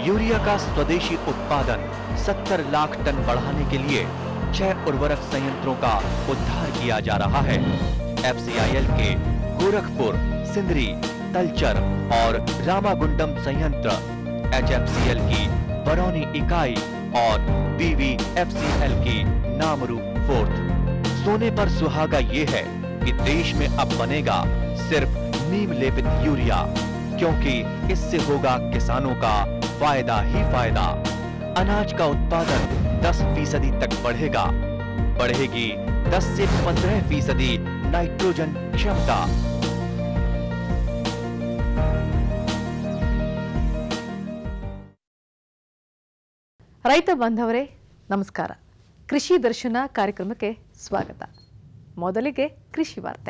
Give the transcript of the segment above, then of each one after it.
urea का स्वदेशी उत्पादन 70 लाख टन बढ़ाने के लिए छह उर्वरक संयंत्रों का उद्धार किया जा रहा है एफसीआईएल के गोरखपुर सिंदरी तलचर और रामागुंडम संयंत्र एचएफसीएल की बरौनी इकाई और बीवीएफसीएल की नामरू फोर्थ सोने पर सुहागा ये है कि देश में अब बनेगा सिर्फ नीम लेपित यूरिया क्योंकि इससे होगा किसानों का फायदा ही फायदा अनाज का उत्पादन 10 फीसदी तक बढ़ेगा बढ़ेगी 10 से 15 फीसदी नाइट्रोजन क्षमता ರೈತ ಬಾಂಧವರೇ ನಮಸ್ಕಾರ ಕೃಷಿ ದರ್ಶನ ಕಾರ್ಯಕ್ರಮಕ್ಕೆ ಸ್ವಾಗತ ಮೊದಲಿಗೆ ಕೃಷಿ ವಾರ್ತೆ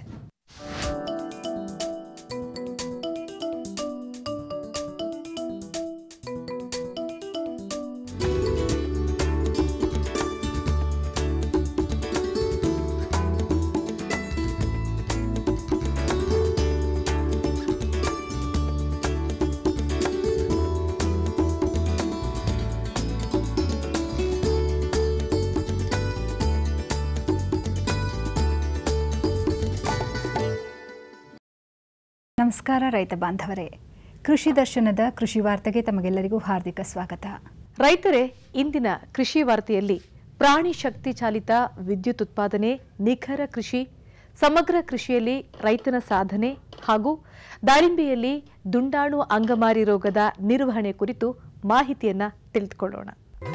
ನಮಸ್ಕಾರ ರೈತ ಬಾಂಧವರೇ ಕೃಷಿ ದರ್ಶನದ ಕೃಷಿ ವಾರ್ತೆಗೆ ತಮಗೆಲ್ಲರಿಗೂ ಹಾರ್ದಿಕ ಸ್ವಾಗತ ರೈತರೇ ಇಂದಿನ ಕೃಷಿ ವಾರ್ತೆಯಲ್ಲಿ ಪ್ರಾಣಿ ಶಕ್ತಿ ಚಾಲಿತ ವಿದ್ಯುತ್ ಉತ್ಪಾದನೆ ನಿಖರ ಕೃಷಿ ಸಮಗ್ರ ಕೃಷಿಯಲ್ಲಿ ರೈತನ ಸಾಧನೆ ಹಾಗೂ ದಾಳಿಂಬೆಯಲ್ಲಿ ದುಂಡಾಣು ಅಂಗಮಾರಿ ರೋಗದ ನಿರ್ವಹಣೆ ಕುರಿತು ಮಾಹಿತಿಯನ್ನ ತಿಳಿದುಕೊಳ್ಳೋಣ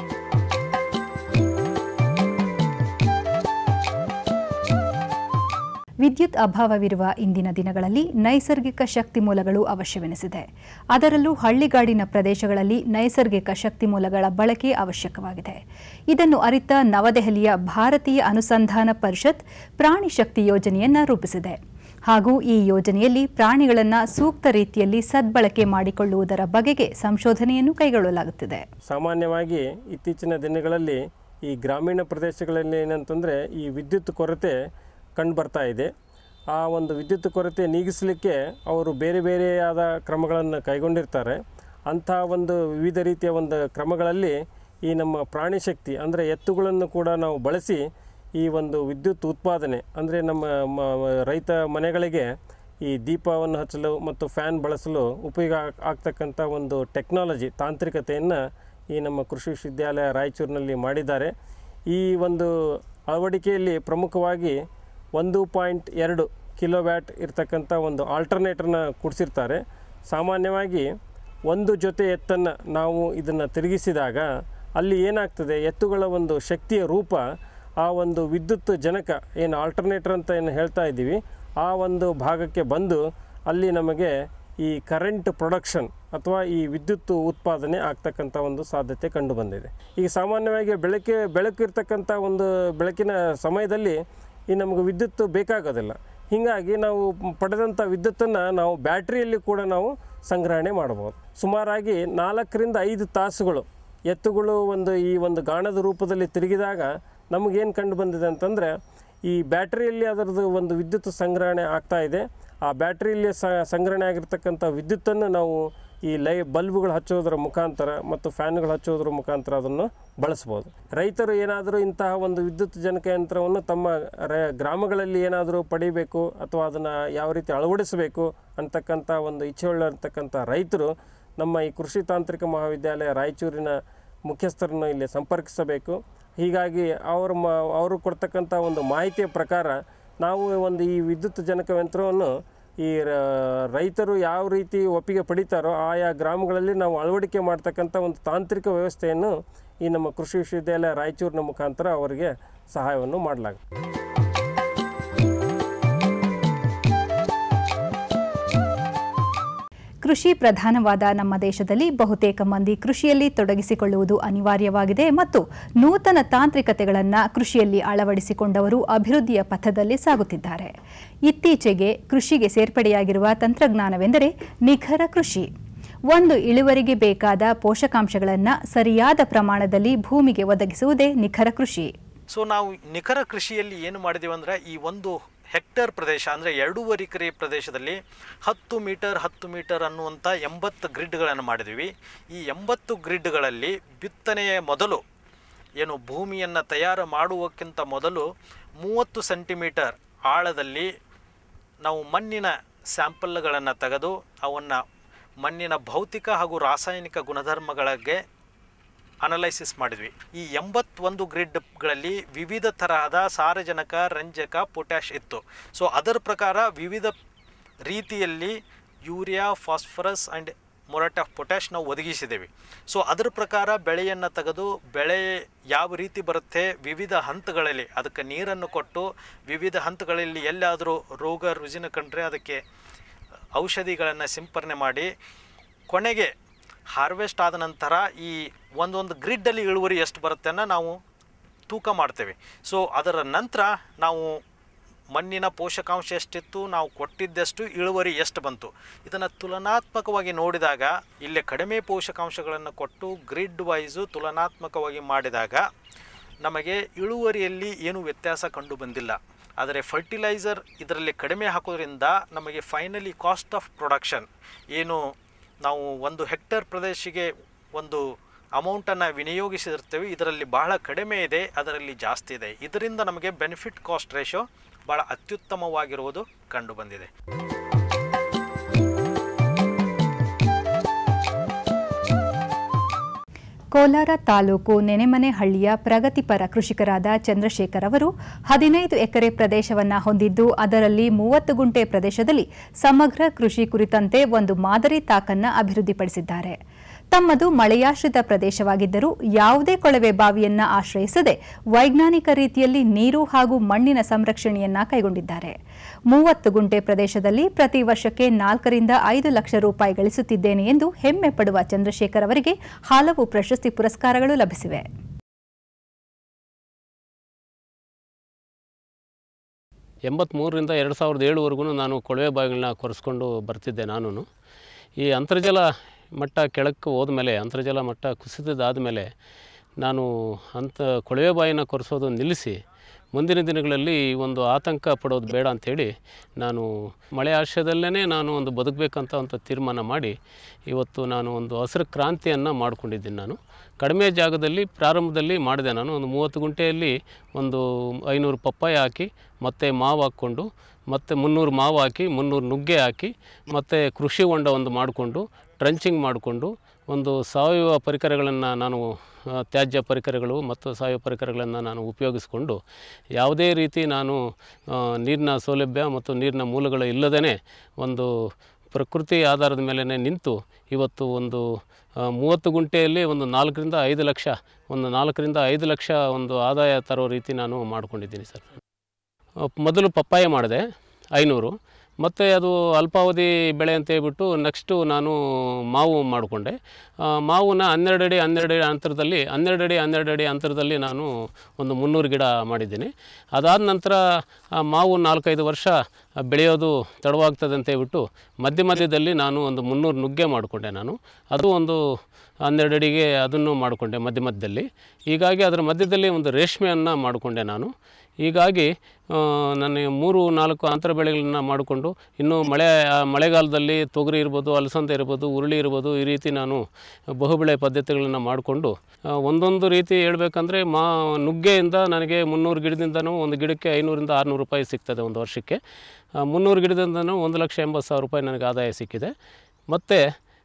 ವಿದ್ಯುತ್ ಅಭಾವವಿರುವ ಇಂದಿನ ದಿನಗಳಲ್ಲಿ ನೈಸರ್ಗಿಕ ಶಕ್ತಿ ಮೂಲಗಳು ಅವಶ್ಯವೆನಿಸಿದೆ ಅದರಲ್ಲೂ ಹಳ್ಳಿಗಾಡಿನ ಪ್ರದೇಶಗಳಲ್ಲಿ ನೈಸರ್ಗಿಕ ಶಕ್ತಿ ಮೂಲಗಳ ಬಳಕೆ ಅವಶ್ಯಕವಾಗಿದೆ ಇದನ್ನು ಅರಿತ ನವದೆಹಲಿಯ ಭಾರತೀಯ ಅನುಸಂಧಾನ ಪರಿಷತ್ ಪ್ರಾಣಿ ಶಕ್ತಿ ಯೋಜನೆಯನ್ನ ರೂಪಿಸಿದೆ ಹಾಗೂ ಈ ಯೋಜನೆಯಲ್ಲಿ ಪ್ರಾಣಿಗಳನ್ನು ಸೂಕ್ತ ರೀತಿಯಲ್ಲಿ ಸದ್ಬಳಕೆ ಮಾಡಿಕೊಳ್ಳುವುದರ ಬಗೆಗೆ ಸಂಶೋಧನೆಯನ್ನು ಕೈಗೊಳ್ಳಲಾಗುತ್ತಿದೆ ಸಾಮಾನ್ಯವಾಗಿ ಇತ್ತೀಚಿನ ದಿನಗಳಲ್ಲಿ ಈ ಗ್ರಾಮೀಣ ಪ್ರದೇಶಗಳಲ್ಲಿ ಏನಂತಂದರೆ ಈ ವಿದ್ಯುತ್ ಕೊರತೆ ಕಂಡು ಬರ್ತಾ ಇದೆ ಆ ಒಂದು ವಿದ್ಯುತ್ ಕೊರತೆ ನೀಗಿಸಲಿಕ್ಕೆ ಅವರು ಬೇರೆ ಬೇರೆಯಾದ ಕ್ರಮಗಳನ್ನು ಕೈಗೊಂಡಿರ್ತಾರೆ ಅಂಥ ಒಂದು ವಿವಿಧ ರೀತಿಯ ಒಂದು ಕ್ರಮಗಳಲ್ಲಿ ಈ ನಮ್ಮ ಪ್ರಾಣಿ ಶಕ್ತಿ ಅಂದರೆ ಎತ್ತುಗಳನ್ನು ಕೂಡ ನಾವು ಬಳಸಿ ಈ ಒಂದು ವಿದ್ಯುತ್ ಉತ್ಪಾದನೆ ಅಂದರೆ ನಮ್ಮ ಮ- ರೈತ ಮನೆಗಳಿಗೆ ಈ ದೀಪವನ್ನು ಹಚ್ಚಲು ಮತ್ತು ಫ್ಯಾನ್ ಬಳಸಲು ಉಪಯೋಗ ಆಗ್- ಆಗ್ತಕ್ಕಂಥ ಒಂದು ಟೆಕ್ನಾಲಜಿ ತಾಂತ್ರಿಕತೆಯನ್ನು ಈ ನಮ್ಮ ಕೃಷಿ ವಿಶ್ವವಿದ್ಯಾಲಯ ರಾಯಚೂರಿನಲ್ಲಿ ಮಾಡಿದ್ದಾರೆ ಈ ಒಂದು ಅಳವಡಿಕೆಯಲ್ಲಿ ಪ್ರಮುಖವಾಗಿ ಒಂದು ಪಾಯಿಂಟ್ ಎರಡು ಕಿಲೋ ವ್ಯಾಟ್ ಇರ್ತಕ್ಕಂಥ ಒಂದು ಆಲ್ಟರ್ನೇಟರ್ನ ಕೂಡಿಸಿರ್ತಾರೆ ಸಾಮಾನ್ಯವಾಗಿ ಒಂದು ಜೊತೆ ಎತ್ತನ್ನು ನಾವು ಇದನ್ನು ತಿರುಗಿಸಿದಾಗ ಅಲ್ಲಿ ಏನಾಗ್ತದೆ ಎತ್ತುಗಳ ಒಂದು ಶಕ್ತಿಯ ರೂಪ ಆ ಒಂದು ವಿದ್ಯುತ್ ಜನಕ ಏನು ಆಲ್ಟರ್ನೇಟರ್ ಅಂತ ಏನು ಹೇಳ್ತಾ ಇದ್ದೀವಿ ಆ ಒಂದು ಭಾಗಕ್ಕೆ ಬಂದು ಅಲ್ಲಿ ನಮಗೆ ಈ ಕರೆಂಟ್ ಪ್ರೊಡಕ್ಷನ್ ಅಥವಾ ಈ ವಿದ್ಯುತ್ ಉತ್ಪಾದನೆ ಆಗ್ತಕ್ಕಂಥ ಒಂದು ಸಾಧ್ಯತೆ ಕಂಡು ಬಂದಿದೆ ಈಗ ಸಾಮಾನ್ಯವಾಗಿ ಬೆಳಕೆ ಬೆಳಕು ಇರ್ತಕ್ಕಂಥ ಒಂದು ಬೆಳಕಿನ ಸಮಯದಲ್ಲಿ ಈ ನಮಗೆ ವಿದ್ಯುತ್ ಬೇಕಾಗೋದಿಲ್ಲ ಹೀಗಾಗಿ ನಾವು ಪಡೆದಂಥ ವಿದ್ಯುತ್ತನ್ನು ನಾವು ಬ್ಯಾಟ್ರಿಯಲ್ಲಿ ಕೂಡ ನಾವು ಸಂಗ್ರಹಣೆ ಮಾಡ್ಬೋದು ಸುಮಾರಾಗಿ ನಾಲ್ಕರಿಂದ ಐದು ತಾಸುಗಳು ಎತ್ತುಗಳು ಒಂದು ಈ ಒಂದು ಗಾಣದ ರೂಪದಲ್ಲಿ ತಿರುಗಿದಾಗ ನಮಗೇನು ಕಂಡು ಬಂದಿದೆ ಅಂತಂದರೆ ಈ ಬ್ಯಾಟ್ರಿಯಲ್ಲಿ ಅದರದ್ದು ಒಂದು ವಿದ್ಯುತ್ ಸಂಗ್ರಹಣೆ ಆಗ್ತಾ ಇದೆ ಆ ಬ್ಯಾಟ್ರಿಯಲ್ಲಿ ಸ ಸಂಗ್ರಹಣೆ ಆಗಿರ್ತಕ್ಕಂಥ ವಿದ್ಯುತ್ತನ್ನು ನಾವು ಈ ಲೈ ಬಲ್ಬ್ಗಳು ಹಚ್ಚೋದ್ರ ಮುಖಾಂತರ ಮತ್ತು ಫ್ಯಾನ್ಗಳು ಹಚ್ಚೋದ್ರ ಮುಖಾಂತರ ಅದನ್ನು ಬಳಸ್ಬೋದು ರೈತರು ಏನಾದರೂ ಇಂತಹ ಒಂದು ವಿದ್ಯುತ್ ಜನಕ ಯಂತ್ರವನ್ನು ತಮ್ಮ ರ ಗ್ರಾಮಗಳಲ್ಲಿ ಏನಾದರೂ ಪಡಿಬೇಕು ಅಥವಾ ಅದನ್ನು ಯಾವ ರೀತಿ ಅಳವಡಿಸಬೇಕು ಅಂತಕ್ಕಂಥ ಒಂದು ಇಚ್ಛೆ ಉಳ್ಳಂತಕ್ಕಂಥ ರೈತರು ನಮ್ಮ ಈ ಕೃಷಿ ತಾಂತ್ರಿಕ ಮಹಾವಿದ್ಯಾಲಯ ರಾಯಚೂರಿನ ಮುಖ್ಯಸ್ಥರನ್ನು ಇಲ್ಲಿ ಸಂಪರ್ಕಿಸಬೇಕು ಹೀಗಾಗಿ ಅವರು ಮ ಅವರು ಕೊಡ್ತಕ್ಕಂಥ ಒಂದು ಮಾಹಿತಿಯ ಪ್ರಕಾರ ನಾವು ಒಂದು ಈ ವಿದ್ಯುತ್ ಜನಕ ಯಂತ್ರವನ್ನು ಈ ರ- ರೈತರು ಯಾವ ರೀತಿ ಒಪ್ಪಿಗೆ ಪಡಿತಾರೋ ಆಯಾ ಗ್ರಾಮಗಳಲ್ಲಿ ನಾವು ಅಳವಡಿಕೆ ಮಾಡ್ತಕ್ಕಂಥ ಒಂದು ತಾಂತ್ರಿಕ ವ್ಯವಸ್ಥೆಯನ್ನು ಈ ನಮ್ಮ ಕೃಷಿ ವಿಶ್ವವಿದ್ಯಾಲಯ ರಾಯಚೂರಿನ ಮುಖಾಂತರ ಅವರಿಗೆ ಸಹಾಯವನ್ನು ಮಾಡಲಾಗುತ್ತೆ ಕೃಷಿ ಪ್ರಧಾನವಾದ ನಮ್ಮ ದೇಶದಲ್ಲಿ ಬಹುತೇಕ ಮಂದಿ ಕೃಷಿಯಲ್ಲಿ ತೊಡಗಿಸಿಕೊಳ್ಳುವುದು ಅನಿವಾರ್ಯವಾಗಿದೆ ಮತ್ತು ನೂತನ ತಾಂತ್ರಿಕತೆಗಳನ್ನು ಕೃಷಿಯಲ್ಲಿ ಅಳವಡಿಸಿಕೊಂಡವರು ಅಭಿವೃದ್ಧಿಯ ಪಥದಲ್ಲಿ ಸಾಗುತ್ತಿದ್ದಾರೆ ಇತ್ತೀಚೆಗೆ ಕೃಷಿಗೆ ಸೇರ್ಪಡೆಯಾಗಿರುವ ತಂತ್ರಜ್ಞಾನವೆಂದರೆ ನಿಖರ ಕೃಷಿ ಒಂದು ಇಳುವರಿಗೆ ಬೇಕಾದ ಪೋಷಕಾಂಶಗಳನ್ನು ಸರಿಯಾದ ಪ್ರಮಾಣದಲ್ಲಿ ಭೂಮಿಗೆ ಒದಗಿಸುವುದೇ ನಿಖರ ಕೃಷಿ ಸೊ ನಾವು ನಿಖರ ಕೃಷಿಯಲ್ಲಿ ಏನು ಮಾಡಿದ್ದೀವಿ ಅಂದರೆ ಈ ಒಂದು ಹೆಕ್ಟೇರ್ ಪ್ರದೇಶ ಅಂದರೆ ಎರಡೂವರೆ ಎಕರೆ ಪ್ರದೇಶದಲ್ಲಿ ಹತ್ತು ಮೀಟರ್ ಹತ್ತು ಮೀಟರ್ ಅನ್ನುವಂಥ ಎಂಬತ್ತು ಗ್ರಿಡ್ಗಳನ್ನು ಮಾಡಿದ್ವಿ ಈ ಎಂಬತ್ತು ಗ್ರಿಡ್ಗಳಲ್ಲಿ ಬಿತ್ತನೆಯ ಮೊದಲು ಏನು ಭೂಮಿಯನ್ನು ತಯಾರು ಮಾಡುವಕ್ಕಿಂತ ಮೊದಲು ಮೂವತ್ತು ಸೆಂಟಿಮೀಟರ್ ಆಳದಲ್ಲಿ ನಾವು ಮಣ್ಣಿನ ಸ್ಯಾಂಪಲ್ಗಳನ್ನು ತೆಗೆದು ಅವನ್ನು ಮಣ್ಣಿನ ಭೌತಿಕ ಹಾಗೂ ರಾಸಾಯನಿಕ ಗುಣಧರ್ಮಗಳಿಗೆ ಅನಲೈಸಿಸ್ ಮಾಡಿದ್ವಿ ಈ ಎಂಬತ್ತೊಂದು ಗ್ರಿಡ್ಗಳಲ್ಲಿ ವಿವಿಧ ತರಹದ ಸಾರಜನಕ ರಂಜಕ ಪೊಟ್ಯಾಶ್ ಇತ್ತು ಸೊ ಅದರ ಪ್ರಕಾರ ವಿವಿಧ ರೀತಿಯಲ್ಲಿ urea phosphorus and muriate of potash ನಾವು ಒದಗಿಸಿದ್ದೇವೆ ಸೊ ಅದರ ಪ್ರಕಾರ ಬೆಳೆಯನ್ನು ತೆಗೆದು ಬೆಳೆ ಯಾವ ರೀತಿ ಬರುತ್ತೆ ವಿವಿಧ ಹಂತಗಳಲ್ಲಿ ಅದಕ್ಕೆ ನೀರನ್ನು ಕೊಟ್ಟು ವಿವಿಧ ಹಂತಗಳಲ್ಲಿ ಎಲ್ಲಾದರೂ ರೋಗ ರುಜಿನ ಕಂಡ್ರೆ ಅದಕ್ಕೆ ಔಷಧಿಗಳನ್ನು ಸಿಂಪರಣೆ ಮಾಡಿ ಕೊನೆಗೆ ಹಾರ್ವೆಸ್ಟ್ ಆದ ನಂತರ ಈ ಒಂದೊಂದು ಗ್ರಿಡ್ಡಲ್ಲಿ ಇಳುವರಿ ಎಷ್ಟು ಬರುತ್ತೆ ಅನ್ನೋ ನಾವು ತೂಕ ಮಾಡ್ತೇವೆ ಸೊ ಅದರ ನಂತರ ನಾವು ಮಣ್ಣಿನ ಪೋಷಕಾಂಶ ಎಷ್ಟಿತ್ತು ನಾವು ಕೊಟ್ಟಿದ್ದಷ್ಟು ಇಳುವರಿ ಎಷ್ಟು ಬಂತು ಇದನ್ನು ತುಲನಾತ್ಮಕವಾಗಿ ನೋಡಿದಾಗ ಇಲ್ಲಿ ಕಡಿಮೆ ಪೋಷಕಾಂಶಗಳನ್ನು ಕೊಟ್ಟು ಗ್ರಿಡ್ ವೈಸು ತುಲನಾತ್ಮಕವಾಗಿ ಮಾಡಿದಾಗ ನಮಗೆ ಇಳುವರಿಯಲ್ಲಿ ಏನು ವ್ಯತ್ಯಾಸ ಕಂಡು ಬಂದಿಲ್ಲ ಆದರೆ ಫರ್ಟಿಲೈಸರ್ ಇದರಲ್ಲಿ ಕಡಿಮೆ ಹಾಕೋದ್ರಿಂದ ನಮಗೆ ಫೈನಲಿ ಕಾಸ್ಟ್ ಆಫ್ ಪ್ರೊಡಕ್ಷನ್ ಏನು ನಾವು ಒಂದು ಹೆಕ್ಟೇರ್ ಪ್ರದೇಶಿಗೆ ಒಂದು ಅಮೌಂಟನ್ನು ವಿನಿಯೋಗಿಸಿರ್ತೀವಿ ಇದರಲ್ಲಿ ಬಹಳ ಕಡಿಮೆ ಇದೆ ಅದರಲ್ಲಿ ಜಾಸ್ತಿ ಇದೆ ಇದರಿಂದ ನಮಗೆ ಬೆನಿಫಿಟ್ ಕಾಸ್ಟ್ ರೇಷೋ ಭಾಳ ಅತ್ಯುತ್ತಮವಾಗಿರುವುದು ಕಂಡು ಬಂದಿದೆ ಕೋಲಾರ ತಾಲೂಕು ನೆನೆಮನೆಹಳ್ಳಿಯ ಪ್ರಗತಿಪರ ಕೃಷಿಕರಾದ ಚಂದ್ರಶೇಖರ್ ಅವರು ಹದಿನೈದು ಎಕರೆ ಪ್ರದೇಶವನ್ನ ಹೊಂದಿದ್ದು ಅದರಲ್ಲಿ ಮೂವತ್ತು ಗುಂಟೆ ಪ್ರದೇಶದಲ್ಲಿ ಸಮಗ್ರ ಕೃಷಿ ಕುರಿತಂತೆ ಒಂದು ಮಾದರಿ ತಾಕನ್ನ ಅಭಿವೃದ್ಧಿಪಡಿಸಿದ್ದಾರೆ ತಮ್ಮದು ಮಳೆಯಾಶ್ರಿತ ಪ್ರದೇಶವಾಗಿದ್ದರೂ ಯಾವುದೇ ಕೊಳವೆ ಬಾವಿಯನ್ನ ಆಶ್ರಯಿಸದೆ ವೈಜ್ಞಾನಿಕ ರೀತಿಯಲ್ಲಿ ನೀರು ಹಾಗೂ ಮಣ್ಣಿನ ಸಂರಕ್ಷಣೆಯನ್ನ ಕೈಗೊಂಡಿದ್ದಾರೆ ಮೂವತ್ತು ಗುಂಟೆ ಪ್ರದೇಶದಲ್ಲಿ ಪ್ರತಿ ವರ್ಷಕ್ಕೆ ನಾಲ್ಕರಿಂದ ಐದು ಲಕ್ಷ ರೂಪಾಯಿ ಗಳಿಸುತ್ತಿದ್ದೇನೆ ಎಂದು ಹೆಮ್ಮೆ ಪಡುವ ಚಂದ್ರಶೇಖರ್ ಅವರಿಗೆ ಹಲವು ಪ್ರಶಸ್ತಿ ಪುರಸ್ಕಾರಗಳು ಲಭಿಸಿವೆ ಎಂಬತ್ತ್ಮೂರರಿಂದ ಎರಡು ಸಾವಿರದ ಏಳುವರೆಗೂ ನಾನು ಕೊಳವೆ ಬಾವಿಗಳನ್ನ ಕೊರೆಸ್ಕೊಂಡು ಬರ್ತಿದ್ದೆ ನಾನು ಈ ಅಂತರ್ಜಲ ಮಟ್ಟ ಕೆಳಕ್ಕೆ ಹೋದ್ಮೇಲೆ ಅಂತರ್ಜಲ ಮಟ್ಟ ಕುಸಿತದಾದಮೇಲೆ ನಾನು ಅಂಥ ಕೊಳವೆ ಬಾವಿನ ಕೊರೆಸೋದು ನಿಲ್ಲಿಸಿ ಮುಂದಿನ ದಿನಗಳಲ್ಲಿ ಈ ಒಂದು ಆತಂಕ ಪಡೋದು ಬೇಡ ಅಂಥೇಳಿ ನಾನು ಮಳೆ ಆಶ್ರಯದಲ್ಲೇ ನಾನು ಒಂದು ಬದುಕಬೇಕಂತ ಒಂದು ತೀರ್ಮಾನ ಮಾಡಿ ಇವತ್ತು ನಾನು ಒಂದು ಹಸಿರು ಕ್ರಾಂತಿಯನ್ನು ಮಾಡ್ಕೊಂಡಿದ್ದೀನಿ ನಾನು ಕಡಿಮೆ ಜಾಗದಲ್ಲಿ ಪ್ರಾರಂಭದಲ್ಲಿ ಮಾಡಿದೆ ನಾನು ಒಂದು ಮೂವತ್ತು ಗುಂಟೆಯಲ್ಲಿ ಒಂದು ಐನೂರು ಪಪ್ಪಾಯ ಹಾಕಿ ಮತ್ತು ಮಾವು ಹಾಕ್ಕೊಂಡು ಮತ್ತು ಮುನ್ನೂರು ಮಾವು ಹಾಕಿ ಮುನ್ನೂರು ನುಗ್ಗೆ ಹಾಕಿ ಮತ್ತು ಕೃಷಿ ಹೊಂಡ ಒಂದು ಮಾಡಿಕೊಂಡು ಟ್ರಂಚಿಂಗ್ ಮಾಡಿಕೊಂಡು ಒಂದು ಸಾವಯವ ಪರಿಕರಗಳನ್ನು ನಾನು ಆ, ತ್ಯಾಜ್ಯ ಪರಿಕರಗಳು ಮತ್ತು ಸಾವಯವ ಪರಿಕರಗಳನ್ನು ನಾನು ಉಪಯೋಗಿಸಿಕೊಂಡು ಯಾವುದೇ ರೀತಿ ನಾನು ಆ, ನೀರಿನ ಸೌಲಭ್ಯ ಮತ್ತು ನೀರಿನ ಮೂಲಗಳು ಇಲ್ಲದೇ ಒಂದು ಪ್ರಕೃತಿ ಆಧಾರದ ಮೇಲೆ ನಿಂತು ಇವತ್ತು ಒಂದು ಆ, ಮೂವತ್ತು ಗುಂಟೆಯಲ್ಲಿ ಒಂದು ನಾಲ್ಕರಿಂದ ಐದು ಲಕ್ಷ ಒಂದು ನಾಲ್ಕರಿಂದ ಐದು ಲಕ್ಷ ಒಂದು ಆದಾಯ ತರೋ ರೀತಿ ನಾನು ಮಾಡ್ಕೊಂಡಿದ್ದೀನಿ ಸರ್ ಆ, ಮೊದಲು ಪಪ್ಪಾಯ ಮಾಡಿದೆ ಐನೂರು ಮತ್ತು ಅದು ಅಲ್ಪಾವಧಿ ಬೆಳೆ ಅಂತ ಹೇಳ್ಬಿಟ್ಟು ನೆಕ್ಸ್ಟು ನಾನು ಮಾವು ಮಾಡಿಕೊಂಡೆ ಮಾವನ್ನ ಹನ್ನೆರಡು ಅಡಿ ಹನ್ನೆರಡು ಅಡಿ ಅಂತರದಲ್ಲಿ ಹನ್ನೆರಡು ಅಡಿ ಹನ್ನೆರಡು ಅಡಿ ಅಂತರದಲ್ಲಿ ನಾನು ಒಂದು ಮುನ್ನೂರು ಗಿಡ ಮಾಡಿದ್ದೀನಿ ಅದಾದ ನಂತರ ಆ ಮಾವು ನಾಲ್ಕೈದು ವರ್ಷ ಬೆಳೆಯೋದು ತಡವಾಗ್ತದೆ ಅಂತ ಹೇಳ್ಬಿಟ್ಟು ಮಧ್ಯ ಮಧ್ಯದಲ್ಲಿ ನಾನು ಒಂದು ಮುನ್ನೂರು ನುಗ್ಗೆ ಮಾಡಿಕೊಂಡೆ ನಾನು ಅದು ಒಂದು ಹನ್ನೆರಡು ಅಡಿಗೆ ಅದನ್ನು ಮಾಡಿಕೊಂಡೆ ಮಧ್ಯ ಮಧ್ಯದಲ್ಲಿ ಹೀಗಾಗಿ ಅದರ ಮಧ್ಯದಲ್ಲಿ ಒಂದು ರೇಷ್ಮೆಯನ್ನು ಮಾಡಿಕೊಂಡೆ ನಾನು ಹೀಗಾಗಿ ಆ, ನನಗೆ ಮೂರು ನಾಲ್ಕು ಅಂತರ ಬೆಳೆಗಳನ್ನ ಮಾಡಿಕೊಂಡು ಇನ್ನು ಮಳೆ ಆ ಮಳೆಗಾಲದಲ್ಲಿ ತೊಗರಿ ಇರ್ಬೋದು ಅಲಸಂದೆ ಇರ್ಬೋದು ಉರುಳಿ ಇರ್ಬೋದು ಈ ರೀತಿ ನಾನು ಬಹುಬೆಳೆ ಪದ್ಧತಿಗಳನ್ನು ಮಾಡಿಕೊಂಡು ಆ, ಒಂದೊಂದು ರೀತಿ ಹೇಳ್ಬೇಕಂದ್ರೆ ಮಾ ನುಗ್ಗೆಯಿಂದ ನನಗೆ ಮುನ್ನೂರು ಗಿಡದಿಂದನೂ ಒಂದು ಗಿಡಕ್ಕೆ ಐನೂರಿಂದ ಆರುನೂರು ರೂಪಾಯಿ ಸಿಗ್ತದೆ ಒಂದು ವರ್ಷಕ್ಕೆ ಆ, ಮುನ್ನೂರು ಗಿಡದಿಂದನೂ ಒಂದು ಲಕ್ಷ ಎಂಬತ್ತು ಸಾವಿರ ರೂಪಾಯಿ ನನಗೆ ಆದಾಯ ಸಿಕ್ಕಿದೆ ಮತ್ತು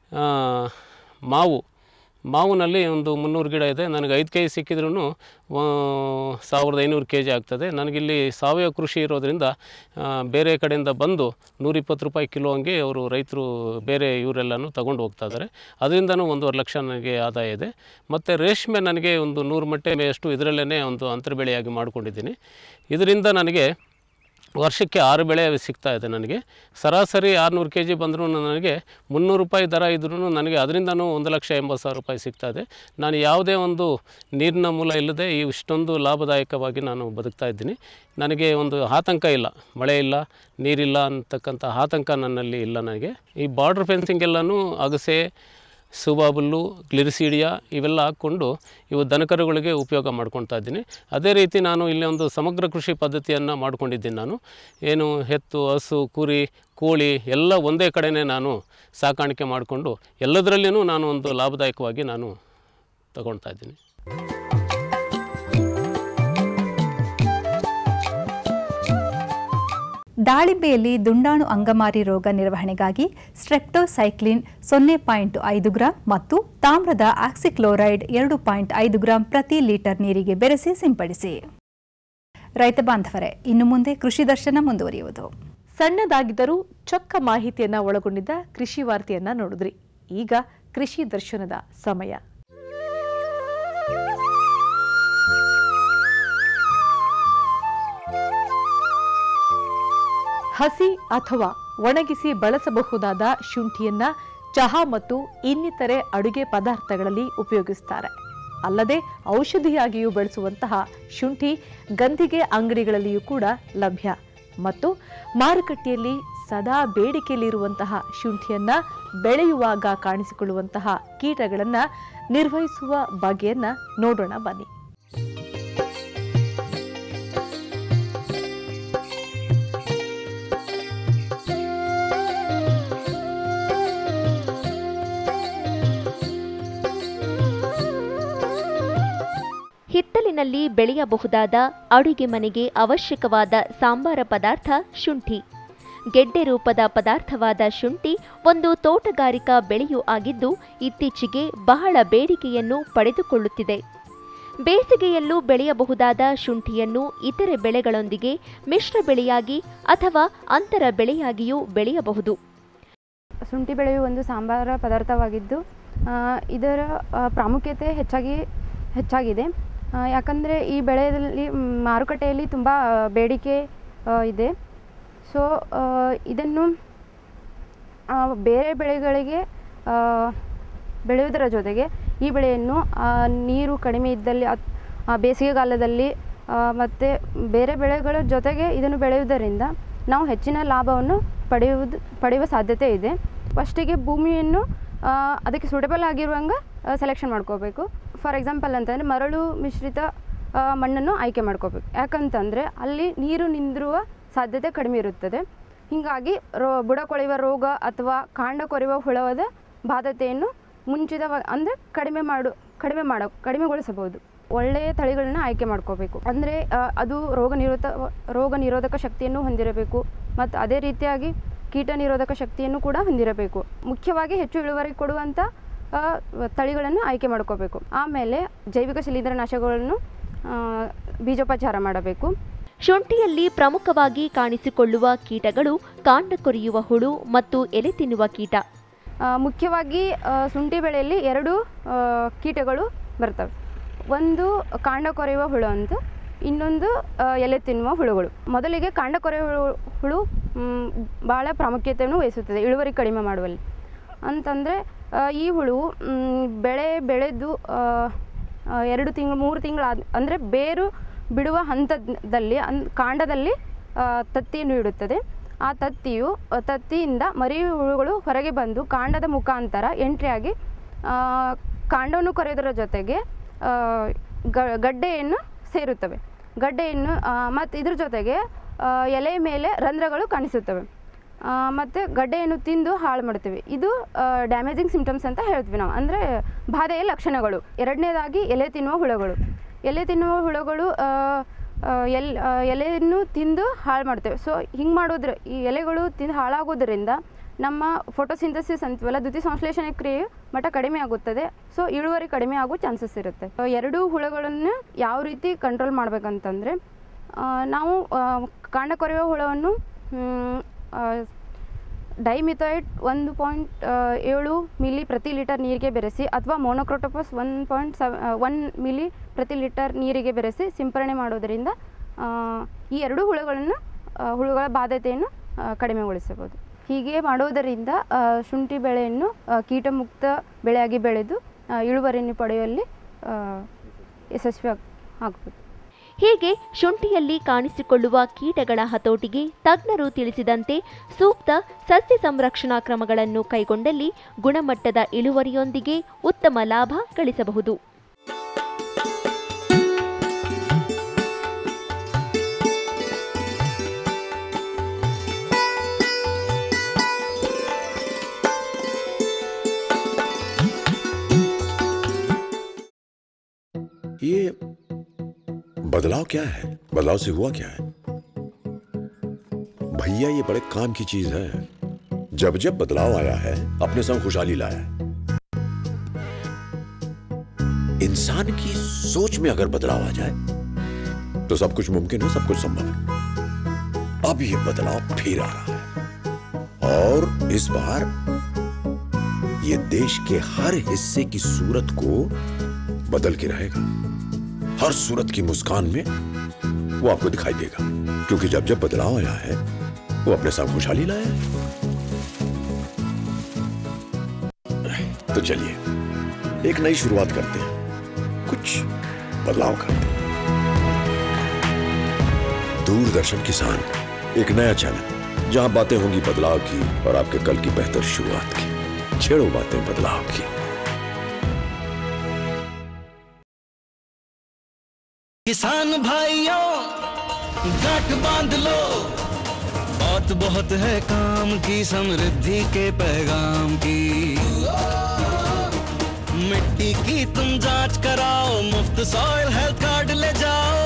ಮಾವು ಮಾವಿನಲ್ಲಿ ಒಂದು ಮುನ್ನೂರು ಗಿಡ ಇದೆ ನನಗೆ ಐದು ಕೆ ಜಿ ಸಿಕ್ಕಿದ್ರೂ ಸಾವಿರದ ಐನೂರು ಕೆ ಜಿ ಆಗ್ತದೆ ನನಗಿಲ್ಲಿ ಸಾವಯವ ಕೃಷಿ ಇರೋದ್ರಿಂದ ಆ, ಬೇರೆ ಕಡೆಯಿಂದ ಬಂದು ನೂರಿಪ್ಪತ್ತು ರೂಪಾಯಿ ಕಿಲೋ ಹಂಗೆ ಅವರು ರೈತರು ಬೇರೆ ಇವರೆಲ್ಲನೂ ತಗೊಂಡು ಹೋಗ್ತಾ ಇದ್ದಾರೆ ಅದರಿಂದನೂ ಒಂದೂವರೆ ಲಕ್ಷ ನನಗೆ ಆದಾಯ ಇದೆ ಮತ್ತು ರೇಷ್ಮೆ ನನಗೆ ಒಂದು ನೂರು ಮಟ್ಟೆ ಅಷ್ಟು ಇದರಲ್ಲೇ ಒಂದು ಅಂತರ್ಬೆಳೆಯಾಗಿ ಮಾಡ್ಕೊಂಡಿದ್ದೀನಿ ಇದರಿಂದ ನನಗೆ ವರ್ಷಕ್ಕೆ ಆರು ಬೆಳೆ ಸಿಗ್ತಾ ಇದೆ ನನಗೆ ಸರಾಸರಿ ಆರುನೂರು ಕೆ ಜಿ ಬಂದರೂ ನನಗೆ ಮುನ್ನೂರು ರೂಪಾಯಿ ದರ ಇದ್ರೂ ನನಗೆ ಅದರಿಂದನೂ ಒಂದು ಲಕ್ಷ ಎಂಬತ್ತು ಸಾವಿರ ರೂಪಾಯಿ ಸಿಗ್ತಾ ಇದೆ ನಾನು ಯಾವುದೇ ಒಂದು ನೀರಿನ ಮೂಲ ಇಲ್ಲದೆ ಈ ಇಷ್ಟೊಂದು ಲಾಭದಾಯಕವಾಗಿ ನಾನು ಬದುಕ್ತಾ ಇದ್ದೀನಿ ನನಗೆ ಒಂದು ಆತಂಕ ಇಲ್ಲ ಮಳೆ ಇಲ್ಲ ನೀರಿಲ್ಲ ಅಂತಕ್ಕಂಥ ಆತಂಕ ನನ್ನಲ್ಲಿ ಇಲ್ಲ ನನಗೆ ಈ ಬಾರ್ಡ್ರ್ ಫೆನ್ಸಿಂಗ್ ಎಲ್ಲನೂ ಅಗಸೆ ಸುಬಾಬುಲ್ಲು ಗ್ಲಿರಿಸೀಡಿಯಾ ಇವೆಲ್ಲ ಹಾಕ್ಕೊಂಡು ಇವು ದನಕರುಗಳಿಗೆ ಉಪಯೋಗ ಮಾಡ್ಕೊಳ್ತಾ ಇದ್ದೀನಿ ಅದೇ ರೀತಿ ನಾನು ಇಲ್ಲಿ ಒಂದು ಸಮಗ್ರ ಕೃಷಿ ಪದ್ಧತಿಯನ್ನು ಮಾಡ್ಕೊಂಡಿದ್ದೀನಿ ನಾನು ಏನು ಹೆತ್ತು ಹಸು ಕುರಿ ಕೋಳಿ ಎಲ್ಲ ಒಂದೇ ಕಡೆನೇ ನಾನು ಸಾಕಾಣಿಕೆ ಮಾಡಿಕೊಂಡು ಎಲ್ಲದರಲ್ಲಿಯೂ ನಾನು ಒಂದು ಲಾಭದಾಯಕವಾಗಿ ನಾನು ತಗೊಳ್ತಾ ಇದ್ದೀನಿ ದಾಳಿಂಬೆಯಲ್ಲಿ ದುಂಡಾಣು ಅಂಗಮಾರಿ ರೋಗ ನಿರ್ವಹಣೆಗಾಗಿ ಸ್ಟ್ರೆಪ್ಟೋಸೈಕ್ಲಿನ್ ಸೊನ್ನೆ ಪಾಯಿಂಟ್ ಐದು ಗ್ರಾಂ ಮತ್ತು ತಾಮ್ರದ ಆಕ್ಸಿಕ್ಲೋರೈಡ್ ಎರಡು ಪಾಯಿಂಟ್ ಐದು ಗ್ರಾಂ ಪ್ರತಿ ಲೀಟರ್ ನೀರಿಗೆ ಬೆರೆಸಿ ಸಿಂಪಡಿಸಿ ರೈತ ಬಾಂಧವರೇ ಇನ್ನು ಮುಂದೆ ಕೃಷಿ ದರ್ಶನ ಮುಂದುವರಿಯುವುದು ಸಣ್ಣದಾಗಿದ್ದರೂ ಚೊಕ್ಕ ಮಾಹಿತಿಯನ್ನ ಒಳಗೊಂಡಿದ್ದ ಕೃಷಿ ವಾರ್ತೆಯನ್ನ ನೋಡಿದ್ರಿ ಈಗ ಕೃಷಿ ದರ್ಶನದ ಸಮಯ ಹಸಿ ಅಥವಾ ಒಣಗಿಸಿ ಬಳಸಬಹುದಾದ ಶುಂಠಿಯನ್ನ ಚಹಾ ಮತ್ತು ಇನ್ನಿತರೆ ಅಡುಗೆ ಪದಾರ್ಥಗಳಲ್ಲಿ ಉಪಯೋಗಿಸುತ್ತಾರೆ ಅಲ್ಲದೆ ಔಷಧಿಯಾಗಿಯೂ ಬಳಸುವಂತಹ ಶುಂಠಿ ಗಂಧಿಗೆ ಅಂಗಡಿಗಳಲ್ಲಿಯೂ ಕೂಡ ಲಭ್ಯ ಮತ್ತು ಮಾರುಕಟ್ಟೆಯಲ್ಲಿ ಸದಾ ಬೇಡಿಕೆಯಲ್ಲಿರುವಂತಹ ಶುಂಠಿಯನ್ನ ಬೆಳೆಯುವಾಗ ಕಾಣಿಸಿಕೊಳ್ಳುವಂತಹ ಕೀಟಗಳನ್ನ ನಿರ್ವಹಿಸುವ ಬಗೆಯನ್ನ ನೋಡೋಣ ಬನ್ನಿ ಹಿತ್ತಲಿನಲ್ಲಿ ಬೆಳೆಯಬಹುದಾದ ಅಡುಗೆ ಮನೆಗೆ ಅವಶ್ಯಕವಾದ ಸಾಂಬಾರ ಪದಾರ್ಥ ಶುಂಠಿ ಗೆಡ್ಡೆ ರೂಪದ ಪದಾರ್ಥವಾದ ಶುಂಠಿ ಒಂದು ತೋಟಗಾರಿಕಾ ಬೆಳೆಯೂ ಆಗಿದ್ದು ಇತ್ತೀಚೆಗೆ ಬಹಳ ಬೇಡಿಕೆಯನ್ನು ಪಡೆದುಕೊಳ್ಳುತ್ತಿದೆ ಬೇಸಿಗೆಯಲ್ಲೂ ಬೆಳೆಯಬಹುದಾದ ಶುಂಠಿಯನ್ನು ಇತರೆ ಬೆಳೆಗಳೊಂದಿಗೆ ಮಿಶ್ರ ಬೆಳೆಯಾಗಿ ಅಥವಾ ಅಂತರ ಬೆಳೆಯಾಗಿಯೂ ಬೆಳೆಯಬಹುದು ಶುಂಠಿ ಬೆಳೆಯು ಒಂದು ಸಾಂಬಾರ ಪದಾರ್ಥವಾಗಿದ್ದು ಆ, ಇದರ ಆ, ಪ್ರಾಮುಖ್ಯತೆ ಹೆಚ್ಚಾಗಿ ಹೆಚ್ಚಾಗಿದೆ ಆ, ಯಾಕಂದರೆ ಈ ಬೆಳೆಯಲ್ಲಿ ಮ್, ಮಾರುಕಟ್ಟೆಯಲ್ಲಿ ತುಂಬ ಬೇಡಿಕೆ ಆ, ಇದೆ ಸೊ ಆ, ಇದನ್ನು ಆ, ಬೇರೆ ಬೆಳೆಗಳಿಗೆ ಆ, ಬೆಳೆಯುವುದರ ಜೊತೆಗೆ ಈ ಬೆಳೆಯನ್ನು ಆ, ನೀರು ಕಡಿಮೆ ಇದ್ದಲ್ಲಿ ಅತ್- ಆ, ಬೇಸಿಗೆಗಾಲದಲ್ಲಿ ಮತ್ತು ಬೇರೆ ಬೆಳೆಗಳ ಜೊತೆಗೆ ಇದನ್ನು ಬೆಳೆಯುವುದರಿಂದ ನಾವು ಹೆಚ್ಚಿನ ಲಾಭವನ್ನು ಪಡೆಯುವುದು ಪಡೆಯುವ ಸಾಧ್ಯತೆ ಇದೆ ಫಸ್ಟಿಗೆ ಭೂಮಿಯನ್ನು ಆ, ಅದಕ್ಕೆ ಸೂಟಬಲ್ ಆಗಿರುವಂಗೆ ಸೆಲೆಕ್ಷನ್ ಮಾಡ್ಕೋಬೇಕು ಫಾರ್ ಎಕ್ಸಾಂಪಲ್ ಅಂತಂದರೆ ಮರಳು ಮಿಶ್ರಿತ ಆ, ಮಣ್ಣನ್ನು ಆಯ್ಕೆ ಮಾಡ್ಕೋಬೇಕು ಯಾಕಂತಂದರೆ ಅಲ್ಲಿ ನೀರು ನಿಂದಿರುವ ಸಾಧ್ಯತೆ ಕಡಿಮೆ ಇರುತ್ತದೆ ಹೀಗಾಗಿ ರೋ ಬುಡ ಕೊಳೆಯುವ ರೋಗ ಅಥವಾ ಕಾಂಡ ಕೊರೆಯುವ ಹುಳವಾದ ಬಾಧತೆಯನ್ನು ಮುಂಚಿತವ ಅಂದರೆ ಕಡಿಮೆ ಮಾಡು ಕಡಿಮೆ ಮಾಡ ಕಡಿಮೆಗೊಳಿಸಬಹುದು ಒಳ್ಳೆಯ ತಳಿಗಳನ್ನ ಆಯ್ಕೆ ಮಾಡ್ಕೋಬೇಕು ಅಂದರೆ ಅದು ರೋಗ ನಿರೋಧ ರೋಗ ನಿರೋಧಕ ಶಕ್ತಿಯನ್ನು ಹೊಂದಿರಬೇಕು ಮತ್ತು ಅದೇ ರೀತಿಯಾಗಿ ಕೀಟ ನಿರೋಧಕ ಶಕ್ತಿಯನ್ನು ಕೂಡ ಹೊಂದಿರಬೇಕು ಮುಖ್ಯವಾಗಿ ಹೆಚ್ಚು ಇಳುವರಿ ಕೊಡುವಂಥ ಆ, ತಳಿಗಳನ್ನು ಆಯ್ಕೆ ಮಾಡ್ಕೋಬೇಕು ಆಮೇಲೆ ಜೈವಿಕ ಶಿಲೀಂಧ್ರನಾಶಕಗಳನ್ನು ಆ, ಬೀಜೋಪಚಾರ ಮಾಡಬೇಕು ಶುಂಠಿಯಲ್ಲಿ ಪ್ರಮುಖವಾಗಿ ಕಾಣಿಸಿಕೊಳ್ಳುವ ಕೀಟಗಳು ಕಾಂಡ ಕೊರೆಯುವ ಹುಳು ಮತ್ತು ಎಲೆ ತಿನ್ನುವ ಕೀಟ ಆ, ಮುಖ್ಯವಾಗಿ ಆ, ಶುಂಠಿ ಬೆಳೆಯಲ್ಲಿ ಎರಡು ಆ, ಕೀಟಗಳು ಬರ್ತವೆ ಒಂದು ಕಾಂಡ ಕೊರೆಯುವ ಹುಳು ಅಂತ ಇನ್ನೊಂದು ಆ, ಎಲೆ ತಿನ್ನುವ ಹುಳುಗಳು ಮೊದಲಿಗೆ ಕಾಂಡ ಕೊರೆಯುವ ಹುಳು ಹುಳು ಮ್, ಭಾಳ ಪ್ರಾಮುಖ್ಯತೆಯನ್ನು ವಹಿಸುತ್ತದೆ ಇಳುವರಿ ಕಡಿಮೆ ಮಾಡುವಲ್ಲಿ ಅಂತಂದರೆ ಈ ಹುಳು ಮ್, ಬೆಳೆ ಬೆಳೆದು ಆ, ಆ, ಎರಡು ತಿಂಗಳು ಮೂರು ತಿಂಗಳಾದ ಅಂದರೆ ಬೇರು ಬಿಡುವ ಹಂತದಲ್ಲಿ ಅನ್ ಕಾಂಡದಲ್ಲಿ ಆ, ತತ್ತಿಯನ್ನು ಇಡುತ್ತದೆ ಆ ತತ್ತಿಯು ಆ, ತತ್ತಿಯಿಂದ ಮರಿ ಹುಳುಗಳು ಹೊರಗೆ ಬಂದು ಕಾಂಡದ ಮುಖಾಂತರ ಎಂಟ್ರಿಯಾಗಿ ಆ, ಕಾಂಡವನ್ನು ಕೊರೆಯೋದರ ಜೊತೆಗೆ ಆ, ಗ- ಗಡ್ಡೆಯನ್ನು ಸೇರುತ್ತವೆ ಗಡ್ಡೆಯನ್ನು ಮತ್ತು ಇದ್ರ ಜೊತೆಗೆ ಆ, ಎಲೆ ಮೇಲೆ ರಂಧ್ರಗಳು ಕಾಣಿಸುತ್ತವೆ ಮತ್ತು ಗಡ್ಡೆಯನ್ನು ತಿಂದು ಹಾಳು ಮಾಡ್ತೀವಿ ಇದು ಡ್ಯಾಮೇಜಿಂಗ್ ಸಿಂಪ್ಟಮ್ಸ್ ಅಂತ ಹೇಳ್ತೀವಿ ನಾವು ಅಂದರೆ ಬಾಧೆಯ ಲಕ್ಷಣಗಳು ಎರಡನೇದಾಗಿ ಎಲೆ ತಿನ್ನುವ ಹುಳುಗಳು ಎಲೆ ತಿನ್ನುವ ಹುಳುಗಳು ಆ, ಆ, ಎಲ್ ಆ, ಎಲೆಯನ್ನು ತಿಂದು ಹಾಳು ಮಾಡ್ತೇವೆ ಸೊ ಹಿಂಗೆ ಮಾಡೋದ್ರ ಈ ಎಲೆಗಳು ತಿಂದು ಹಾಳಾಗೋದ್ರಿಂದ ನಮ್ಮ ಫೋಟೋಸಿಂಥಸಿಸ್ ಅಂತೀವಲ್ಲ ದ್ಯುತಿ ಸಂಶ್ಲೇಷಣೆ ಕ್ರಿಯೆ ಮಟ್ಟ ಕಡಿಮೆ ಆಗುತ್ತದೆ ಸೊ ಇಳುವರಿ ಕಡಿಮೆ ಆಗೋ ಚಾನ್ಸಸ್ ಇರುತ್ತೆ ಆ, ಎರಡೂ ಹುಳುಗಳನ್ನು ಯಾವ ರೀತಿ ಕಂಟ್ರೋಲ್ ಮಾಡಬೇಕಂತಂದರೆ ನಾವು ಆ, ಕಾಂಡ ಕೊರೆಯುವ ಹುಳವನ್ನು ಮ್, ಆ, ಡೈಮಿಥೈಡ್ ಒಂದು ಪಾಯಿಂಟ್ ಏಳು ಮಿಲಿ ಪ್ರತಿ ಲೀಟರ್ ನೀರಿಗೆ ಬೆರೆಸಿ ಅಥವಾ monocrotophos one point seven one milli ಪ್ರತಿ ಲೀಟರ್ ನೀರಿಗೆ ಬೆರೆಸಿ ಸಿಂಪರಣೆ ಮಾಡೋದರಿಂದ ಆ, ಈ ಎರಡು ಹುಳುಗಳನ್ನು ಆ, ಹುಳುಗಳ ಬಾಧ್ಯತೆಯನ್ನು ಆ, ಕಡಿಮೆಗೊಳಿಸಬಹುದು ಹೀಗೆ ಮಾಡುವುದರಿಂದ ಆ, ಶುಂಠಿ ಬೆಳೆಯನ್ನು ಆ, ಕೀಟಮುಕ್ತ ಬೆಳೆಯಾಗಿ ಬೆಳೆದು ಆ, ಇಳುವರಿಯನ್ನು ಪಡೆಯುವಲ್ಲಿ ಆ, ಯಶಸ್ವಿ ಆಗ್- ಆಗ್ಬೋದು ಹೀಗೆ ಶುಂಠಿಯಲ್ಲಿ ಕಾಣಿಸಿಕೊಳ್ಳುವ ಕೀಟಗಳ ಹತೋಟಿಗೆ ತಜ್ಞರು ತಿಳಿಸಿದಂತೆ ಸೂಕ್ತ ಸಸ್ಯ ಸಂರಕ್ಷಣಾ ಕ್ರಮಗಳನ್ನು ಕೈಗೊಂಡಲ್ಲಿ ಗುಣಮಟ್ಟದ ಇಳುವರಿಯೊಂದಿಗೆ ಉತ್ತಮ ಲಾಭ ಗಳಿಸಬಹುದು ये बदलाव क्या है बदलाव से हुआ क्या है भैया ये बड़े काम की चीज है जब जब बदलाव आया है अपने संग खुशहाली लाया है इंसान की सोच में अगर बदलाव आ जाए तो सब कुछ मुमकिन है सब कुछ संभव है अब ये बदलाव फिर आ रहा है और इस बार ये देश के हर हिस्से की सूरत को बदल के रहेगा हर सूरत की मुस्कान में वो आपको दिखाई देगा क्योंकि जब जब बदलाव आया है वो अपने साथ खुशहाली लाया है तो चलिए एक नई शुरुआत करते हैं कुछ बदलाव करते हैं दूरदर्शन किसान एक नया चैनल जहां बातें होंगी बदलाव की और आपके कल की बेहतर शुरुआत की छेड़ो बातें बदलाव की किसान भाइयों गांठ बांध लो बहुत बहुत है काम की समृद्धि के पैगाम की मिट्टी की तुम जांच कराओ मुफ्त सॉइल हेल्थ कार्ड ले जाओ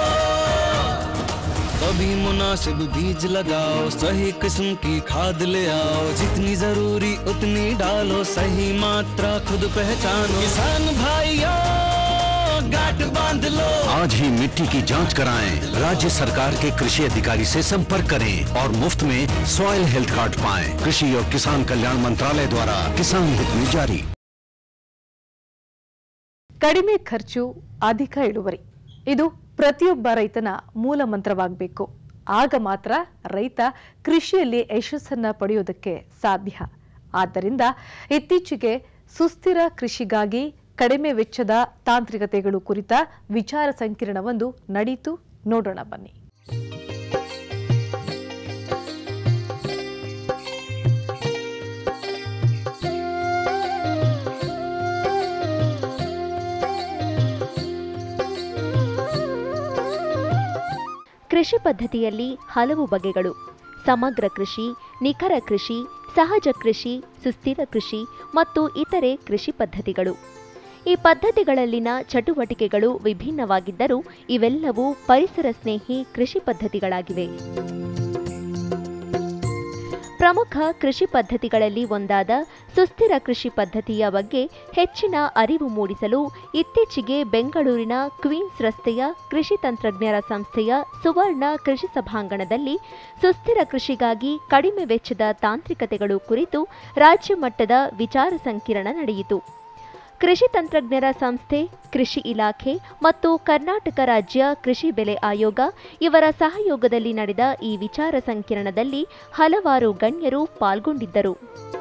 कभी मुनासिब बीज लगाओ सही किस्म की खाद ले आओ जितनी जरूरी उतनी डालो सही मात्रा खुद पहचानो किसान भाइयों गांठ बांध लो आज ही मिट्टी की जांच कराएं राज्य सरकार के कृषि अधिकारी से संपर्क करें और मुफ्त में सॉइल हेल्थ कार्ड पाएं कृषि और किसान कल्याण मंत्रालय द्वारा किसान हित में जारी ಕಡಿಮೆ ಖರ್ಚು ಅಧಿಕ ಇಳುವರಿ ಇದು ಪ್ರತಿಯೊಬ್ಬ ರೈತನ ಮೂಲ ಮಂತ್ರವಾಗಬೇಕು ಆಗ ಮಾತ್ರ ರೈತ ಕೃಷಿಯಲ್ಲಿ ಯಶಸ್ಸನ್ನ ಪಡೆಯೋದಕ್ಕೆ ಸಾಧ್ಯ ಆದ್ದರಿಂದ ಇತ್ತೀಚೆಗೆ ಸುಸ್ಥಿರ ಕೃಷಿಗಾಗಿ ಕಡಿಮೆ ವೆಚ್ಚದ ತಾಂತ್ರಿಕತೆಗಳು ಕುರಿತ ವಿಚಾರ ಸಂಕಿರಣವೊಂದು ನಡೀತು ನೋಡೋಣ ಬನ್ನಿ ಕೃಷಿ ಪದ್ಧತಿಯಲ್ಲಿ ಹಲವು ಬಗೆಗಳು ಸಮಗ್ರ ಕೃಷಿ ನಿಖರ ಕೃಷಿ ಸಹಜ ಕೃಷಿ ಸುಸ್ಥಿರ ಕೃಷಿ ಮತ್ತು ಇತರೆ ಕೃಷಿ ಪದ್ಧತಿಗಳು ಈ ಪದ್ಧತಿಗಳಲ್ಲಿನ ಚಟುವಟಿಕೆಗಳು ವಿಭಿನ್ನವಾಗಿದ್ದರೂ ಇವೆಲ್ಲವೂ ಪರಿಸರ ಸ್ನೇಹಿ ಕೃಷಿ ಪದ್ಧತಿಗಳಾಗಿವೆ ಪ್ರಮುಖ ಕೃಷಿ ಪದ್ಧತಿಗಳಲ್ಲಿ ಒಂದಾದ ಸುಸ್ಥಿರ ಕೃಷಿ ಪದ್ಧತಿಯ ಬಗ್ಗೆ ಹೆಚ್ಚಿನ ಅರಿವು ಮೂಡಿಸಲು ಇತ್ತೀಚೆಗೆ ಬೆಂಗಳೂರಿನ ಕ್ವೀನ್ಸ್ ರಸ್ತೆಯ ಕೃಷಿ ತಂತ್ರಜ್ಞರ ಸಂಸ್ಥೆಯ ಸುವರ್ಣ ಕೃಷಿ ಸಭಾಂಗಣದಲ್ಲಿ ಸುಸ್ಥಿರ ಕೃಷಿಗಾಗಿ ಕಡಿಮೆ ವೆಚ್ಚದ ತಾಂತ್ರಿಕತೆಗಳು ಕುರಿತು ರಾಜ್ಯ ಮಟ್ಟದ ವಿಚಾರ ಸಂಕಿರಣ ನಡೆಯಿತು ಕೃಷಿ ತಂತ್ರಜ್ಞರ ಸಂಸ್ಥೆ ಕೃಷಿ ಇಲಾಖೆ ಮತ್ತು ಕರ್ನಾಟಕ ರಾಜ್ಯ ಕೃಷಿ ಬೆಲೆ ಆಯೋಗ ಇವರ ಸಹಯೋಗದಲ್ಲಿ ನಡೆದ ಈ ವಿಚಾರ ಸಂಕಿರಣದಲ್ಲಿ ಹಲವಾರು ಗಣ್ಯರು ಪಾಲ್ಗೊಂಡಿದ್ದರು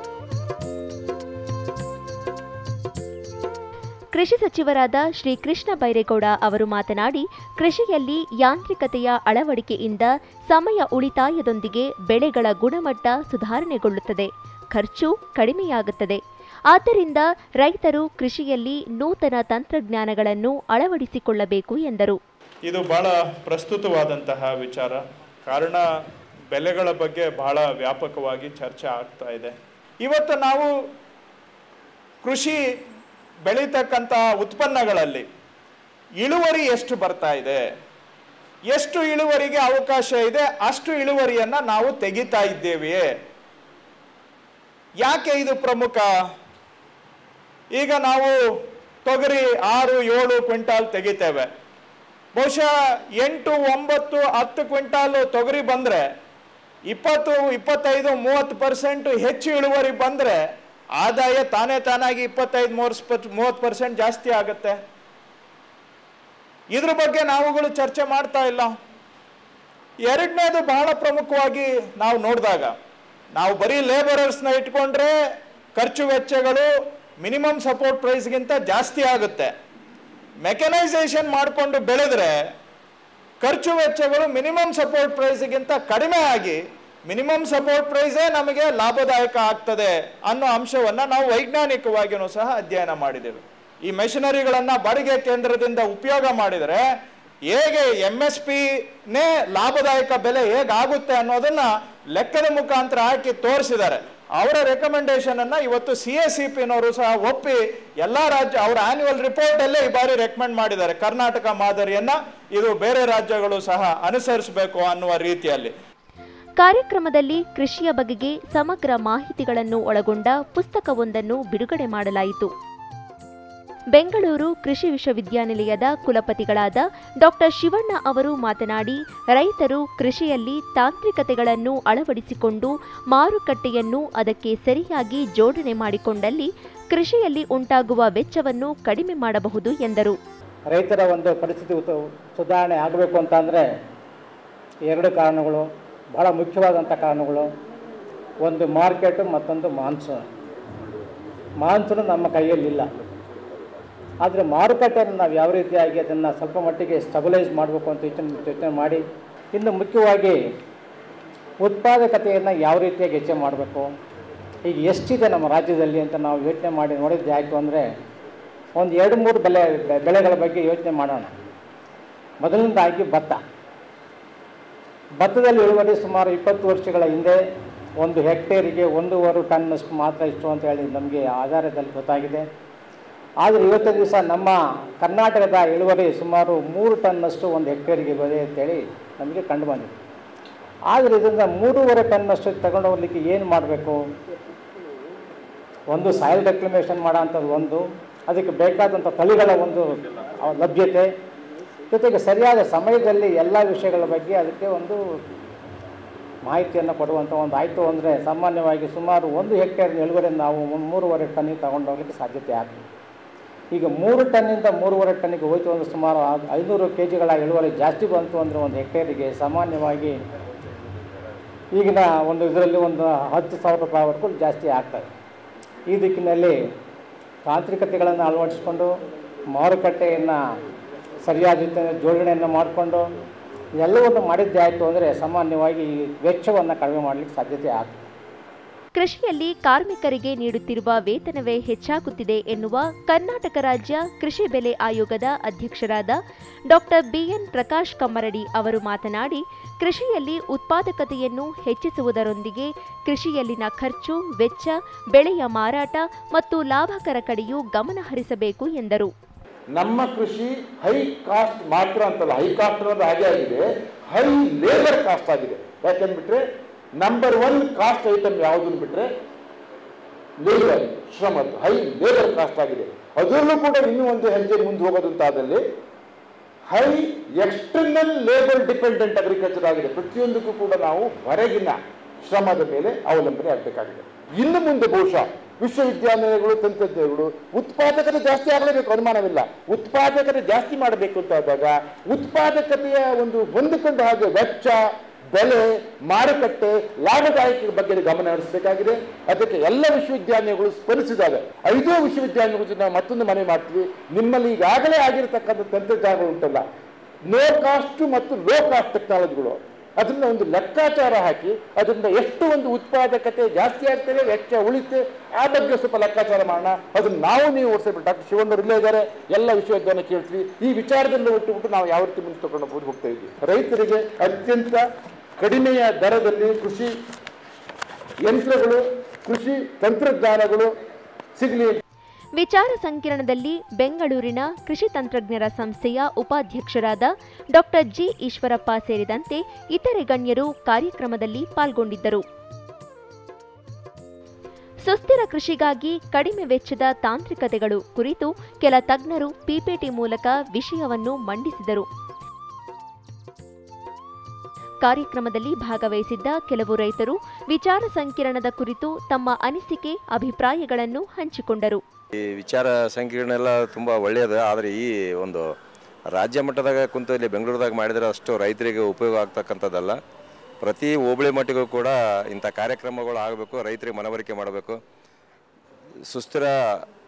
ಕೃಷಿ ಸಚಿವರಾದ ಶ್ರೀ ಕೃಷ್ಣ ಬೈರೇಗೌಡ ಅವರು ಮಾತನಾಡಿ ಕೃಷಿಯಲ್ಲಿ ಯಾಂತ್ರಿಕತೆಯ ಅಳವಡಿಕೆಯಿಂದ ಸಮಯ ಉಳಿತಾಯದೊಂದಿಗೆ ಬೆಳೆಗಳ ಗುಣಮಟ್ಟ ಸುಧಾರಣೆಗೊಳ್ಳುತ್ತದೆ ಖರ್ಚು ಕಡಿಮೆಯಾಗುತ್ತದೆ ಆದ್ದರಿಂದ ರೈತರು ಕೃಷಿಯಲ್ಲಿ ನೂತನ ತಂತ್ರಜ್ಞಾನಗಳನ್ನು ಅಳವಡಿಸಿಕೊಳ್ಳಬೇಕು ಎಂದರು ಇದು ಬಹಳ ಪ್ರಸ್ತುತವಾದಂತಹ ವಿಚಾರ ಕಾರಣ ಬೆಲೆಗಳ ಬಗ್ಗೆ ಬಹಳ ವ್ಯಾಪಕವಾಗಿ ಚರ್ಚೆ ಆಗ್ತಾ ಇದೆ ಇವತ್ತು ನಾವು ಕೃಷಿ ಬೆಳೀತಕ್ಕಂಥ ಉತ್ಪನ್ನಗಳಲ್ಲಿ ಇಳುವರಿ ಎಷ್ಟು ಬರ್ತಾ ಇದೆ ಎಷ್ಟು ಇಳುವರಿಗೆ ಅವಕಾಶ ಇದೆ ಅಷ್ಟು ಇಳುವರಿಯನ್ನು ನಾವು ತೆಗಿತಾ ಇದ್ದೇವೆಯೇ ಯಾಕೆ ಇದು ಪ್ರಮುಖ ಈಗ ನಾವು ತೊಗರಿ ಆರು ಏಳು ಕ್ವಿಂಟಾಲ್ ತೆಗಿತೇವೆ ಬಹುಶಃ ಎಂಟು ಒಂಬತ್ತು ಹತ್ತು ಕ್ವಿಂಟಾಲ್ ತೊಗರಿ ಬಂದರೆ ಇಪ್ಪತ್ತು ಇಪ್ಪತ್ತೈದು ಮೂವತ್ತು ಪರ್ಸೆಂಟ್ ಹೆಚ್ಚು ಇಳುವರಿ ಬಂದರೆ ಆದಾಯ ತಾನೇ ತಾನಾಗಿ ಇಪ್ಪತ್ತೈದು ಮೂವತ್ತು ಮೂವತ್ತು ಪರ್ಸೆಂಟ್ ಜಾಸ್ತಿ ಆಗುತ್ತೆ ಇದ್ರ ಬಗ್ಗೆ ನಾವುಗಳು ಚರ್ಚೆ ಮಾಡ್ತಾ ಇಲ್ಲ ಎರಡನೇದು ಬಹಳ ಪ್ರಮುಖವಾಗಿ ನಾವು ನೋಡಿದಾಗ ನಾವು ಬರೀ ಲೇಬರರ್ಸ್ನ ಇಟ್ಕೊಂಡ್ರೆ ಖರ್ಚು ವೆಚ್ಚಗಳು ಮಿನಿಮಮ್ ಸಪೋರ್ಟ್ ಪ್ರೈಸ್ಗಿಂತ ಜಾಸ್ತಿ ಆಗುತ್ತೆ ಮೆಕನೈಸೇಷನ್ ಮಾಡಿಕೊಂಡು ಬೆಳೆದ್ರೆ ಖರ್ಚು ವೆಚ್ಚಗಳು ಮಿನಿಮಮ್ ಸಪೋರ್ಟ್ ಪ್ರೈಸ್ಗಿಂತ ಕಡಿಮೆ ಆಗಿ ಮಿನಿಮಮ್ ಸಪೋರ್ಟ್ ಪ್ರೈಸೇ ನಮಗೆ ಲಾಭದಾಯಕ ಆಗ್ತದೆ ಅನ್ನೋ ಅಂಶವನ್ನು ನಾವು ವೈಜ್ಞಾನಿಕವಾಗಿಯೂ ಸಹ ಅಧ್ಯಯನ ಮಾಡಿದ್ದೇವೆ ಈ ಮೆಷಿನರಿಗಳನ್ನು ಬಾಡಿಗೆ ಕೇಂದ್ರದಿಂದ ಉಪಯೋಗ ಮಾಡಿದರೆ ಹೇಗೆ ಎಮ್ ಎಸ್ ಪಿನೇ ಲಾಭದಾಯಕ ಬೆಲೆ ಹೇಗಾಗುತ್ತೆ ಅನ್ನೋದನ್ನ ಲೆಕ್ಕದ ಮುಖಾಂತರ ಹಾಕಿ ತೋರಿಸಿದ್ದಾರೆ ಅವರ ರೆಕಮೆಂಡೇಶನ್ ಅನ್ನ ಇವತ್ತು ಸಿ ಎಸ್ ಸಿ ಪಿನವರು ಸಹ ಒಪ್ಪಿ ಎಲ್ಲಾ ರಾಜ್ಯ ಅವರ ಆನ್ಯುವಲ್ ರಿಪೋರ್ಟ್ ಅಲ್ಲೇ ಈ ಬಾರಿ ರೆಕಮೆಂಡ್ ಮಾಡಿದ್ದಾರೆ ಕರ್ನಾಟಕ ಮಾದರಿಯನ್ನ ಇದು ಬೇರೆ ರಾಜ್ಯಗಳು ಸಹ ಅನುಸರಿಸಬೇಕು ಅನ್ನುವ ರೀತಿಯಲ್ಲಿ ಕಾರ್ಯಕ್ರಮದಲ್ಲಿ ಕೃಷಿಯ ಬಗೆಗೆ ಸಮಗ್ರ ಮಾಹಿತಿಗಳನ್ನು ಒಳಗೊಂಡ ಪುಸ್ತಕವೊಂದನ್ನು ಬಿಡುಗಡೆ ಮಾಡಲಾಯಿತು ಬೆಂಗಳೂರು ಕೃಷಿ ವಿಶ್ವವಿದ್ಯಾನಿಲಯದ ಕುಲಪತಿಗಳಾದ ಡಾಕ್ಟರ್ ಶಿವಣ್ಣ ಅವರು ಮಾತನಾಡಿ ರೈತರು ಕೃಷಿಯಲ್ಲಿ ತಾಂತ್ರಿಕತೆಗಳನ್ನು ಅಳವಡಿಸಿಕೊಂಡು ಮಾರುಕಟ್ಟೆಯನ್ನು ಅದಕ್ಕೆ ಸರಿಯಾಗಿ ಜೋಡಣೆ ಮಾಡಿಕೊಂಡಲ್ಲಿ ಕೃಷಿಯಲ್ಲಿ ಉಂಟಾಗುವ ವೆಚ್ಚವನ್ನು ಕಡಿಮೆ ಮಾಡಬಹುದು ಎಂದರು ರೈತರ ಒಂದು ಪರಿಸ್ಥಿತಿ ಉತ ಸುಧಾರಣೆ ಆಗಬೇಕು ಅಂತಂದರೆ ಎರಡು ಕಾರಣಗಳು ಬಹಳ ಮುಖ್ಯವಾದಂಥ ಕಾರಣಗಳು ಒಂದು ಮಾರ್ಕೆಟು ಮತ್ತೊಂದು ಮಾನ್ಸೂನ್ ಮಾನ್ಸೂನ್ ನಮ್ಮ ಕೈಯಲ್ಲಿಲ್ಲ ಆದರೆ ಮಾರುಕಟ್ಟೆಯನ್ನು ನಾವು ಯಾವ ರೀತಿಯಾಗಿ ಅದನ್ನು ಸ್ವಲ್ಪ ಮಟ್ಟಿಗೆ ಸ್ಟೆಬಲೈಸ್ ಮಾಡಬೇಕು ಅಂತ ಯೋಚನೆ ಯೋಚನೆ ಮಾಡಿ ಇನ್ನು ಮುಖ್ಯವಾಗಿ ಉತ್ಪಾದಕತೆಯನ್ನು ಯಾವ ರೀತಿಯಾಗಿ ಹೆಚ್ಚು ಮಾಡಬೇಕು ಈಗ ಎಷ್ಟಿದೆ ನಮ್ಮ ರಾಜ್ಯದಲ್ಲಿ ಅಂತ ನಾವು ಯೋಚನೆ ಮಾಡಿ ನೋಡಿದ್ದೆ ಆಯಿತು ಅಂದರೆ ಒಂದು ಎರಡು ಮೂರು ಬೆಲೆ ಬೆಳೆಗಳ ಬಗ್ಗೆ ಯೋಚನೆ ಮಾಡೋಣ ಮೊದಲನೇದಾಗಿ ಭತ್ತ ಭತ್ತದಲ್ಲಿ ಇಳುವರಿ ಸುಮಾರು ಇಪ್ಪತ್ತು ವರ್ಷಗಳ ಹಿಂದೆ ಒಂದು ಹೆಕ್ಟೇರಿಗೆ ಒಂದೂವರೆ ಟನ್ನಷ್ಟು ಮಾತ್ರ ಇಷ್ಟು ಅಂತ ಹೇಳಿ ನಮಗೆ ಆಧಾರದಲ್ಲಿ ಗೊತ್ತಾಗಿದೆ ಆದರೆ ಇವತ್ತಿನ ದಿವಸ ನಮ್ಮ ಕರ್ನಾಟಕದ ಇಳುವರಿ ಸುಮಾರು ಮೂರು ಟನ್ನಷ್ಟು ಒಂದು ಹೆಕ್ಟೇರಿಗೆ ಬೆಳೆ ಅಂತೇಳಿ ನಮಗೆ ಕಂಡು ಬಂದಿದೆ ಆದರೆ ಇದರಿಂದ ಮೂರುವರೆ ಟನ್ನಷ್ಟು ತಗೊಂಡು ಹೋಗ್ಲಿಕ್ಕೆ ಏನು ಮಾಡಬೇಕು ಒಂದು ಸಾಯಿಲ್ ರೆಕ್ಲಮೇಷನ್ ಮಾಡೋ ಅಂಥದ್ದು ಒಂದು ಅದಕ್ಕೆ ಬೇಕಾದಂಥ ತಳಿಗಳ ಒಂದು ಲಭ್ಯತೆ ಜೊತೆಗೆ ಸರಿಯಾದ ಸಮಯದಲ್ಲಿ ಎಲ್ಲ ವಿಷಯಗಳ ಬಗ್ಗೆ ಅದಕ್ಕೆ ಒಂದು ಮಾಹಿತಿಯನ್ನು ಕೊಡುವಂಥ ಒಂದು ಆಯಿತು ಅಂದರೆ ಸಾಮಾನ್ಯವಾಗಿ ಸುಮಾರು ಒಂದು ಹೆಕ್ಟೇರ್ ಇಳುವರಿಯನ್ನು ನಾವು ಒಂದು ಮೂರುವರೆ ಟನ್ನಿಗೆ ತಗೊಂಡು ಹೋಗ್ಲಿಕ್ಕೆ ಸಾಧ್ಯತೆ ಆಗ್ತದೆ ಈಗ ಮೂರು ಟನ್ನಿಂದ ಮೂರುವರೆ ಟನ್ನಿಗೆ ಹೋಯ್ತು ಅಂದರೆ ಸುಮಾರು ಆ- ಐನೂರು ಕೆ ಜಿಗಳ ಇಳುವರಿ ಜಾಸ್ತಿ ಬಂತು ಅಂದರೆ ಒಂದು ಹೆಕ್ಟೇರಿಗೆ ಸಾಮಾನ್ಯವಾಗಿ ಈಗಿನ ಒಂದು ಇದರಲ್ಲಿ ಒಂದು ಹತ್ತು ಸಾವಿರ ರೂಪಾಯಿವರೆಗೂ ಜಾಸ್ತಿ ಆಗ್ತದೆ ಈ ದಿಕ್ಕಿನಲ್ಲಿ ತಾಂತ್ರಿಕತೆಗಳನ್ನು ಅಳವಡಿಸಿಕೊಂಡು ಮಾರುಕಟ್ಟೆಯನ್ನು ಸರಿಯಾದ ರೀತಿಯಲ್ಲಿ ಜೋಡಣೆಯನ್ನು ಮಾಡಿಕೊಂಡು ಎಲ್ಲವನ್ನು ಮಾಡಿದ್ದೇ ಆಯಿತು ಅಂದರೆ ಸಾಮಾನ್ಯವಾಗಿ ಈ ವೆಚ್ಚವನ್ನು ಕಡಿಮೆ ಮಾಡಲಿಕ್ಕೆ ಸಾಧ್ಯತೆ ಆಗ್ತದೆ ಕೃಷಿಯಲ್ಲಿ ಕಾರ್ಮಿಕರಿಗೆ ನೀಡುತ್ತಿರುವ ವೇತನವೇ ಹೆಚ್ಚಾಗುತ್ತಿದೆ ಎನ್ನುವ ಕರ್ನಾಟಕ ರಾಜ್ಯ ಕೃಷಿ ಬೆಲೆ ಆಯೋಗದ ಅಧ್ಯಕ್ಷರಾದ ಡಾಕ್ಟರ್ ಬಿಎನ್ ಪ್ರಕಾಶ್ ಕಮ್ಮರಡಿ ಅವರು ಮಾತನಾಡಿ ಕೃಷಿಯಲ್ಲಿ ಉತ್ಪಾದಕತೆಯನ್ನು ಹೆಚ್ಚಿಸುವುದರೊಂದಿಗೆ ಕೃಷಿಯಲ್ಲಿನ ಖರ್ಚು ವೆಚ್ಚ ಬೆಳೆಯ ಮಾರಾಟ ಮತ್ತು ಲಾಭಕರ ಕಡೆಯೂ ಗಮನ ಹರಿಸಬೇಕು ಎಂದರು ನಮ್ಮ ಕೃಷಿ ಹೈ ಕಾಸ್ಟ್ ಮಾತ್ರ ಅಂತಲ್ಲ ಹೈ ಕಾಸ್ಟ್ ಅನ್ನೋದು ಹಾಗೆ ಆಗಿದೆ ಹೈ ಲೇಬರ್ ಕಾಸ್ಟ್ ಆಗಿದೆ ಯಾಕಂದ್ಬಿಟ್ರೆ ನಂಬರ್ ಒನ್ ಕಾಸ್ಟ್ ಐಟಮ್ ಯಾವುದನ್ನು ಬಿಟ್ರೆ ಲೇಬರ್ ಶ್ರಮದ್ದು ಹೈ ಲೇಬರ್ ಕಾಸ್ಟ್ ಆಗಿದೆ ಅದರಲ್ಲೂ ಕೂಡ ಇನ್ನೂ ಒಂದು ಹೆಜ್ಜೆ ಮುಂದೆ ಹೋಗೋದಂತಾದಲ್ಲಿ high external labour dependent agriculture ಆಗಿದೆ ಪ್ರತಿಯೊಂದಕ್ಕೂ ಕೂಡ ನಾವು ಹೊರಗಿನ ಶ್ರಮದ ಮೇಲೆ ಅವಲಂಬನೆ ಆಗಬೇಕಾಗಿದೆ ಇನ್ನು ಮುಂದೆ ಬಹುಶಃ ವಿಶ್ವವಿದ್ಯಾನಿಲಯಗಳು ತಂತ್ರಜ್ಞರು ಉತ್ಪಾದಕತೆ ಜಾಸ್ತಿ ಆಗಲೇಬೇಕು ಅನುಮಾನವಿಲ್ಲ ಉತ್ಪಾದಕತೆ ಜಾಸ್ತಿ ಮಾಡಬೇಕು ಅಂತ ಆದಾಗ ಉತ್ಪಾದಕತೆಯ ಒಂದು ಹೊಂದಿಕೊಂಡ ಹಾಗೆ ವೆಚ್ಚ ಬೆಲೆ ಮಾರುಕಟ್ಟೆ ಲಾಭದಾಯಕ ಬಗ್ಗೆ ಗಮನ ಹರಿಸಬೇಕಾಗಿದೆ ಅದಕ್ಕೆ ಎಲ್ಲ ವಿಶ್ವವಿದ್ಯಾಲಯಗಳು ಸ್ಪರಿಸಿದಾಗ ಐದು ವಿಶ್ವವಿದ್ಯಾಲಯಗಳ ಜೊತೆ ನಾವು ಮತ್ತೊಂದು ಮನವಿ ಮಾಡ್ತೀವಿ ನಿಮ್ಮಲ್ಲಿ ಈಗಾಗಲೇ ಆಗಿರತಕ್ಕಂಥ ತಂತ್ರಜ್ಞಾನಗಳು ಉಂಟಲ್ಲ ನೋ ಕಾಸ್ಟ್ ಮತ್ತು ಲೋ ಕಾಸ್ಟ್ ಟೆಕ್ನಾಲಜಿಗಳು ಅದನ್ನ ಒಂದು ಲೆಕ್ಕಾಚಾರ ಹಾಕಿ ಅದರಿಂದ ಎಷ್ಟು ಒಂದು ಉತ್ಪಾದಕತೆ ಜಾಸ್ತಿ ಆಗ್ತದೆ ವೆಚ್ಚ ಉಳಿತೆ ಆ ಬಗ್ಗೆ ಸ್ವಲ್ಪ ಲೆಕ್ಕಾಚಾರ ಮಾಡೋಣ ಅದನ್ನ ನಾವು ನೀವು ಓಡಿಸಬೇಕು ಡಾಕ್ಟರ್ ಶಿವಣ್ಣರು ಇಲ್ಲೇ ಇದ್ದಾರೆ ಎಲ್ಲ ವಿಶ್ವವಿದ್ಯಾಲಯ ಕೇಳ್ತೀವಿ ಈ ವಿಚಾರದಲ್ಲಿ ಒಟ್ಟುಬಿಟ್ಟು ನಾವು ಯಾವ ರೀತಿ ಮುಂದೆ ತಗೊಂಡು ಹೋಗಿ ಹೋಗ್ತಾ ಇದ್ವಿ ರೈತರಿಗೆ ಅತ್ಯಂತ ಕಡಿಮೆಯ ದರದಲ್ಲಿ ಕೃಷಿ ಯಂತ್ರಗಳು ಕೃಷಿ ತಂತ್ರಜ್ಞಾನಗಳು ಸಿಗಲಿ ವಿಚಾರ ಸಂಕಿರಣದಲ್ಲಿ ಬೆಂಗಳೂರಿನ ಕೃಷಿ ತಂತ್ರಜ್ಞರ ಸಂಸ್ಥೆಯ ಉಪಾಧ್ಯಕ್ಷರಾದ ಡಾಕ್ಟರ್ ಜಿ ಈಶ್ವರಪ್ಪ ಸೇರಿದಂತೆ ಇತರೆ ಗಣ್ಯರು ಕಾರ್ಯಕ್ರಮದಲ್ಲಿ ಪಾಲ್ಗೊಂಡಿದ್ದರು ಸುಸ್ಥಿರ ಕೃಷಿಗಾಗಿ ಕಡಿಮೆ ವೆಚ್ಚದ ತಾಂತ್ರಿಕತೆಗಳು ಕುರಿತು ಕೆಲ ತಜ್ಞರು ಪಿಪಿಟಿ ಮೂಲಕ ವಿಷಯವನ್ನು ಮಂಡಿಸಿದರು ಕಾರ್ಯಕ್ರಮದಲ್ಲಿ ಭಾಗವಹಿಸಿದ್ದ ಕೆಲವು ರೈತರು ವಿಚಾರ ಸಂಕಿರಣದ ಕುರಿತು ತಮ್ಮ ಅನಿಸಿಕೆ ಅಭಿಪ್ರಾಯಗಳನ್ನು ಹಂಚಿಕೊಂಡರು ಈ ವಿಚಾರ ಸಂಕಿರಣ ಎಲ್ಲ ತುಂಬ ಒಳ್ಳೆಯದು ಆದರೆ ಈ ಒಂದು ರಾಜ್ಯ ಮಟ್ಟದಾಗ ಕುಂತು ಇಲ್ಲಿ ಬೆಂಗಳೂರದಾಗ ಮಾಡಿದರೆ ಅಷ್ಟು ರೈತರಿಗೆ ಉಪಯೋಗ ಆಗ್ತಕ್ಕಂಥದ್ದಲ್ಲ ಪ್ರತಿ ಹೋಬಳಿ ಮಟ್ಟಿಗೂ ಕೂಡ ಇಂಥ ಕಾರ್ಯಕ್ರಮಗಳು ಆಗಬೇಕು ರೈತರಿಗೆ ಮನವರಿಕೆ ಮಾಡಬೇಕು ಸುಸ್ಥಿರ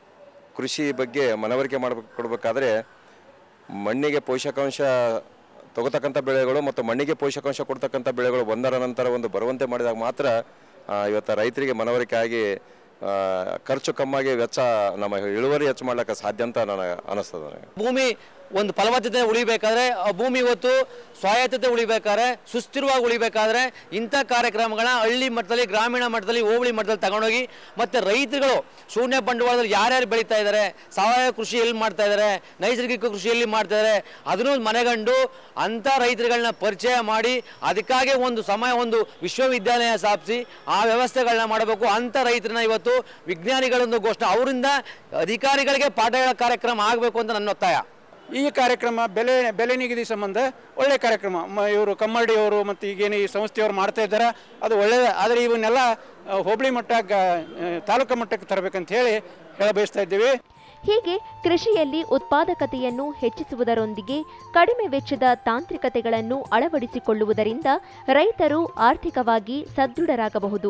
ಕೃಷಿ ಬಗ್ಗೆ ಮನವರಿಕೆ ಮಾಡಬೇಕು ಕೊಡಬೇಕಾದ್ರೆ ಮಣ್ಣಿಗೆ ಪೋಷಕಾಂಶ ತಗೋತಕ್ಕಂಥ ಬೆಳೆಗಳು ಮತ್ತು ಮಣ್ಣಿಗೆ ಪೋಷಕಾಂಶ ಕೊಡ್ತಕ್ಕಂಥ ಬೆಳೆಗಳು ಒಂದರ ನಂತರ ಒಂದು ಬರುವಂತೆ ಮಾಡಿದಾಗ ಮಾತ್ರ ಆ, ಇವತ್ತು ರೈತರಿಗೆ ಮನವರಿಕೆ ಆಗಿ ಆ, ಖರ್ಚು ಕಮ್ಮಾಗಿ ವೆಚ್ಚ ನಮ್ಮ ಇಳುವರಿ ಹೆಚ್ಚು ಮಾಡ್ಲಿಕ್ಕೆ ಸಾಧ್ಯ ಅಂತ ನನಗೆ ಅನಿಸ್ತದೆ ನನಗೆ ಭೂಮಿ ಒಂದು ಫಲವತ್ತತೆ ಉಳಿಬೇಕಾದ್ರೆ ಆ ಭೂಮಿ ಇವತ್ತು ಸ್ವಾಯತ್ತತೆ ಉಳಿಬೇಕಾದ್ರೆ ಸುಸ್ಥಿರವಾಗಿ ಉಳಿಬೇಕಾದ್ರೆ ಇಂಥ ಕಾರ್ಯಕ್ರಮಗಳನ್ನ ಹಳ್ಳಿ ಮಟ್ಟದಲ್ಲಿ ಗ್ರಾಮೀಣ ಮಟ್ಟದಲ್ಲಿ ಹೋಬಳಿ ಮಟ್ಟದಲ್ಲಿ ತಗೊಂಡೋಗಿ ಮತ್ತು ರೈತರುಗಳು ಶೂನ್ಯ ಬಂಡವಾಳದಲ್ಲಿ ಯಾರ್ಯಾರು ಬೆಳೀತಾ ಇದ್ದಾರೆ ಸಾವಯವ ಕೃಷಿ ಎಲ್ಲಿ ಮಾಡ್ತಾ ಇದ್ದಾರೆ ನೈಸರ್ಗಿಕ ಕೃಷಿ ಎಲ್ಲಿ ಮಾಡ್ತಾ ಇದ್ದಾರೆ ಅದನ್ನು ಮನೆಗಂಡು ಅಂಥ ರೈತರುಗಳನ್ನ ಪರಿಚಯ ಮಾಡಿ ಅದಕ್ಕಾಗಿ ಒಂದು ಸಮಯ ಒಂದು ವಿಶ್ವವಿದ್ಯಾಲಯ ಸ್ಥಾಪಿಸಿ ಆ ವ್ಯವಸ್ಥೆಗಳನ್ನ ಮಾಡಬೇಕು ಅಂಥ ರೈತರನ್ನ ಇವತ್ತು ವಿಜ್ಞಾನಿಗಳೊಂದು ಘೋಷಣೆ ಅವರಿಂದ ಅಧಿಕಾರಿಗಳಿಗೆ ಪಾಠ ಹೇಳೋ ಕಾರ್ಯಕ್ರಮ ಆಗಬೇಕು ಅಂತ ನನ್ನ ಒತ್ತಾಯ ಈ ಕಾರ್ಯಕ್ರಮ ಬೆಲೆ ಬೆಲೆ ನಿಗದಿ ಸಂಬಂಧ ಒಳ್ಳೆ ಕಾರ್ಯಕ್ರಮ ಮ- ಇವರು ಕಮ್ಮರ್ಡಿ ಅವರು ಮತ್ತು ಈಗೇನು ಈ ಸಂಸ್ಥೆಯವರು ಮಾಡ್ತಾ ಇದ್ದಾರೆ ಅದು ಒಳ್ಳೆಯದು ಆದರೆ ಇವನ್ನೆಲ್ಲ ಆ, ಹೋಬಳಿ ಮಟ್ಟ ಗ ಆ, ತಾಲೂಕು ಮಟ್ಟಕ್ಕೆ ತರಬೇಕಂತ ಹೇಳಿ ಹೇಳ ಬಯಸ್ತಾ ಇದ್ದೀವಿ ಹೀಗೆ ಕೃಷಿಯಲ್ಲಿ ಉತ್ಪಾದಕತೆಯನ್ನು ಹೆಚ್ಚಿಸುವುದರೊಂದಿಗೆ ಕಡಿಮೆ ವೆಚ್ಚದ ತಾಂತ್ರಿಕತೆಗಳನ್ನು ಅಳವಡಿಸಿಕೊಳ್ಳುವುದರಿಂದ ರೈತರು ಆರ್ಥಿಕವಾಗಿ ಸದೃಢರಾಗಬಹುದು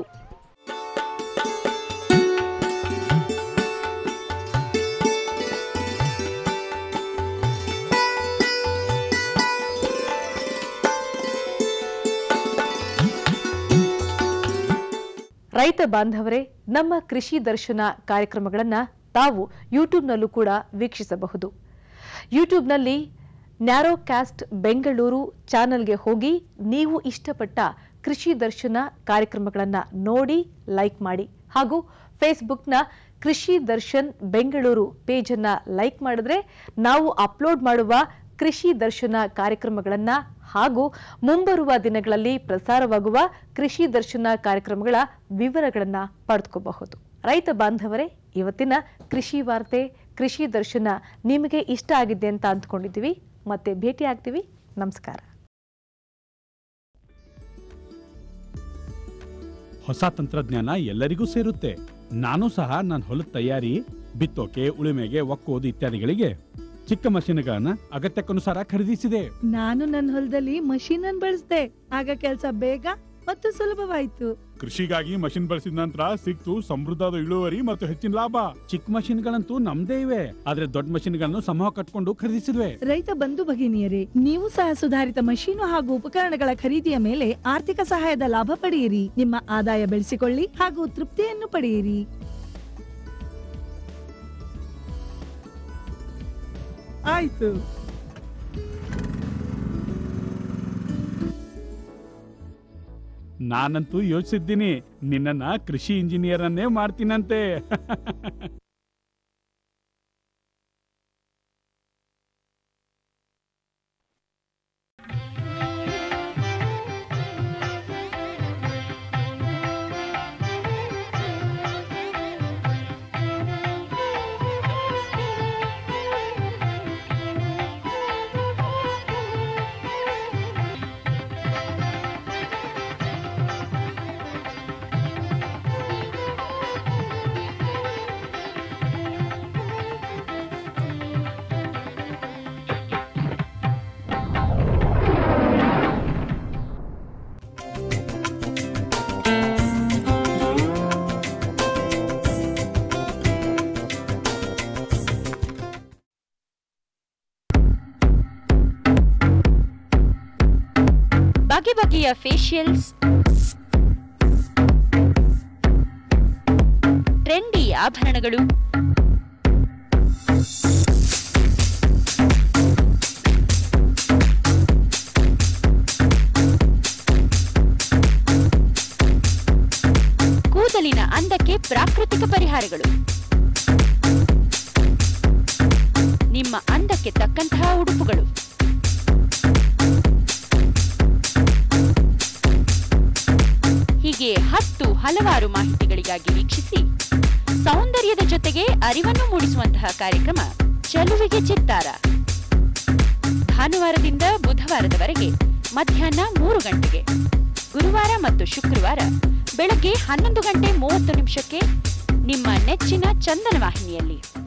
ರೈತ ಬಾಂಧವರೇ ನಮ್ಮ ಕೃಷಿ ದರ್ಶನ ಕಾರ್ಯಕ್ರಮಗಳನ್ನು ತಾವು ಯೂಟ್ಯೂಬ್ನಲ್ಲೂ ಕೂಡ ವೀಕ್ಷಿಸಬಹುದು ಯೂಟ್ಯೂಬ್ನಲ್ಲಿ ನ್ಯಾರೋ ಕ್ಯಾಸ್ಟ್ ಬೆಂಗಳೂರು ಚಾನಲ್ಗೆ ಹೋಗಿ ನೀವು ಇಷ್ಟಪಟ್ಟ ಕೃಷಿ ದರ್ಶನ ಕಾರ್ಯಕ್ರಮಗಳನ್ನು ನೋಡಿ ಲೈಕ್ ಮಾಡಿ ಹಾಗೂ ಫೇಸ್ಬುಕ್ನ ಕೃಷಿ ದರ್ಶನ್ ಬೆಂಗಳೂರು ಪೇಜನ್ನು ಲೈಕ್ ಮಾಡಿದ್ರೆ ನಾವು ಅಪ್ಲೋಡ್ ಮಾಡುವ ಕೃಷಿ ದರ್ಶನ ಕಾರ್ಯಕ್ರಮಗಳನ್ನು ಹಾಗೂ ಮುಂಬರುವ ದಿನಗಳಲ್ಲಿ ಪ್ರಸಾರವಾಗುವ ಕೃಷಿ ದರ್ಶನ ಕಾರ್ಯಕ್ರಮಗಳ ವಿವರಗಳನ್ನು ಪಡೆದುಕೋಬಹುದು ರೈತ ಬಾಂಧವರೇ ಇವತ್ತಿನ ಕೃಷಿ ವಾರ್ತೆ ಕೃಷಿ ದರ್ಶನ ನಿಮಗೆ ಇಷ್ಟ ಆಗಿದೆ ಅಂತ ಅಂದ್ಕೊಂಡಿದ್ದೀವಿ ಮತ್ತೆ ಭೇಟಿ ಆಗ್ತೀವಿ ನಮಸ್ಕಾರ ಹೊಸ ತಂತ್ರಜ್ಞಾನ ಎಲ್ಲರಿಗೂ ಸೇರುತ್ತೆ ನಾನು ಸಹ ನನ್ನ ಹೊಲದ ತಯಾರಿ ಬಿತ್ತೋಕೆ ಉಳುಮೆಗೆ ಒಕ್ಕೋದು ಇತ್ಯಾದಿಗಳಿಗೆ ಚಿಕ್ಕ ಮಷೀನ್ಗಳನ್ನ ಅಗತ್ಯಕ್ಕನುಸಾರ ಖರೀದಿಸಿದೆ ನಾನು ನನ್ನ ಹೊಲದಲ್ಲಿ ಮಷೀನ್ ಅನ್ನು ಬಳಸಿದೆ ಆಗ ಕೆಲಸ ಬೇಗ ಮತ್ತು ಸುಲಭವಾಯಿತು ಕೃಷಿಗಾಗಿ ಮಷಿನ್ ಬಳಸಿದ ನಂತರ ಸಿಕ್ತು ಸಮೃದ್ಧದ ಇಳುವರಿ ಮತ್ತು ಹೆಚ್ಚಿನ ಲಾಭ ಚಿಕ್ಕ ಮಷಿನ್ಗಳಂತೂ ನಮ್ದೇ ಇವೆ ಆದ್ರೆ ದೊಡ್ಡ ಮಷಿನ್ಗಳನ್ನು ಸಮೂಹ ಕಟ್ಕೊಂಡು ಖರೀದಿಸಿದ್ವಿ ರೈತ ಬಂಧು ಭಗಿನಿಯರೇ ನೀವು ಸಹ ಸುಧಾರಿತ ಮಷೀನು ಹಾಗೂ ಉಪಕರಣಗಳ ಖರೀದಿಯ ಮೇಲೆ ಆರ್ಥಿಕ ಸಹಾಯದ ಲಾಭ ಪಡೆಯಿರಿ ನಿಮ್ಮ ಆದಾಯ ಬೆಳೆಸಿಕೊಳ್ಳಿ ಹಾಗೂ ತೃಪ್ತಿಯನ್ನು ಪಡೆಯಿರಿ ಆಯ್ತು ನಾನಂತೂ ಯೋಚಿಸಿದ್ದೀನಿ ನಿನ್ನನ್ನ ಕೃಷಿ ಇಂಜಿನಿಯರ್ ಅನ್ನೇ ಮಾಡ್ತೀನಂತೆ ಬಗೆ ಬಗೆಯ ಫೇಶಿಯಲ್ಸ್ ಟ್ರೆಂಡಿ ಆಭರಣಗಳು ಕೂದಲಿನ ಅಂದಕ್ಕೆ ಪ್ರಾಕೃತಿಕ ಪರಿಹಾರಗಳು ನಿಮ್ಮ ಅಂದಕ್ಕೆ ತಕ್ಕಂತಹ ಉಡುಪುಗಳು ಹೀಗೆ ಹತ್ತು ಹಲವಾರು ಮಾಹಿತಿಗಳಿಗಾಗಿ ವೀಕ್ಷಿಸಿ ಸೌಂದರ್ಯದ ಜೊತೆಗೆ ಅರಿವನ್ನು ಮೂಡಿಸುವಂತಹ ಕಾರ್ಯಕ್ರಮ ಚಲುವಿಗೆ ಚಿತ್ತಾರ ಭಾನುವಾರದಿಂದ ಬುಧವಾರದವರೆಗೆ ಮಧ್ಯಾಹ್ನ ಮೂರು ಗಂಟೆಗೆ ಗುರುವಾರ ಮತ್ತು ಶುಕ್ರವಾರ ಬೆಳಗ್ಗೆ ಹನ್ನೊಂದು ಗಂಟೆ ಮೂವತ್ತು ನಿಮಿಷಕ್ಕೆ ನಿಮ್ಮ ನೆಚ್ಚಿನ ಚಂದನ ವಾಹಿನಿಯಲ್ಲಿ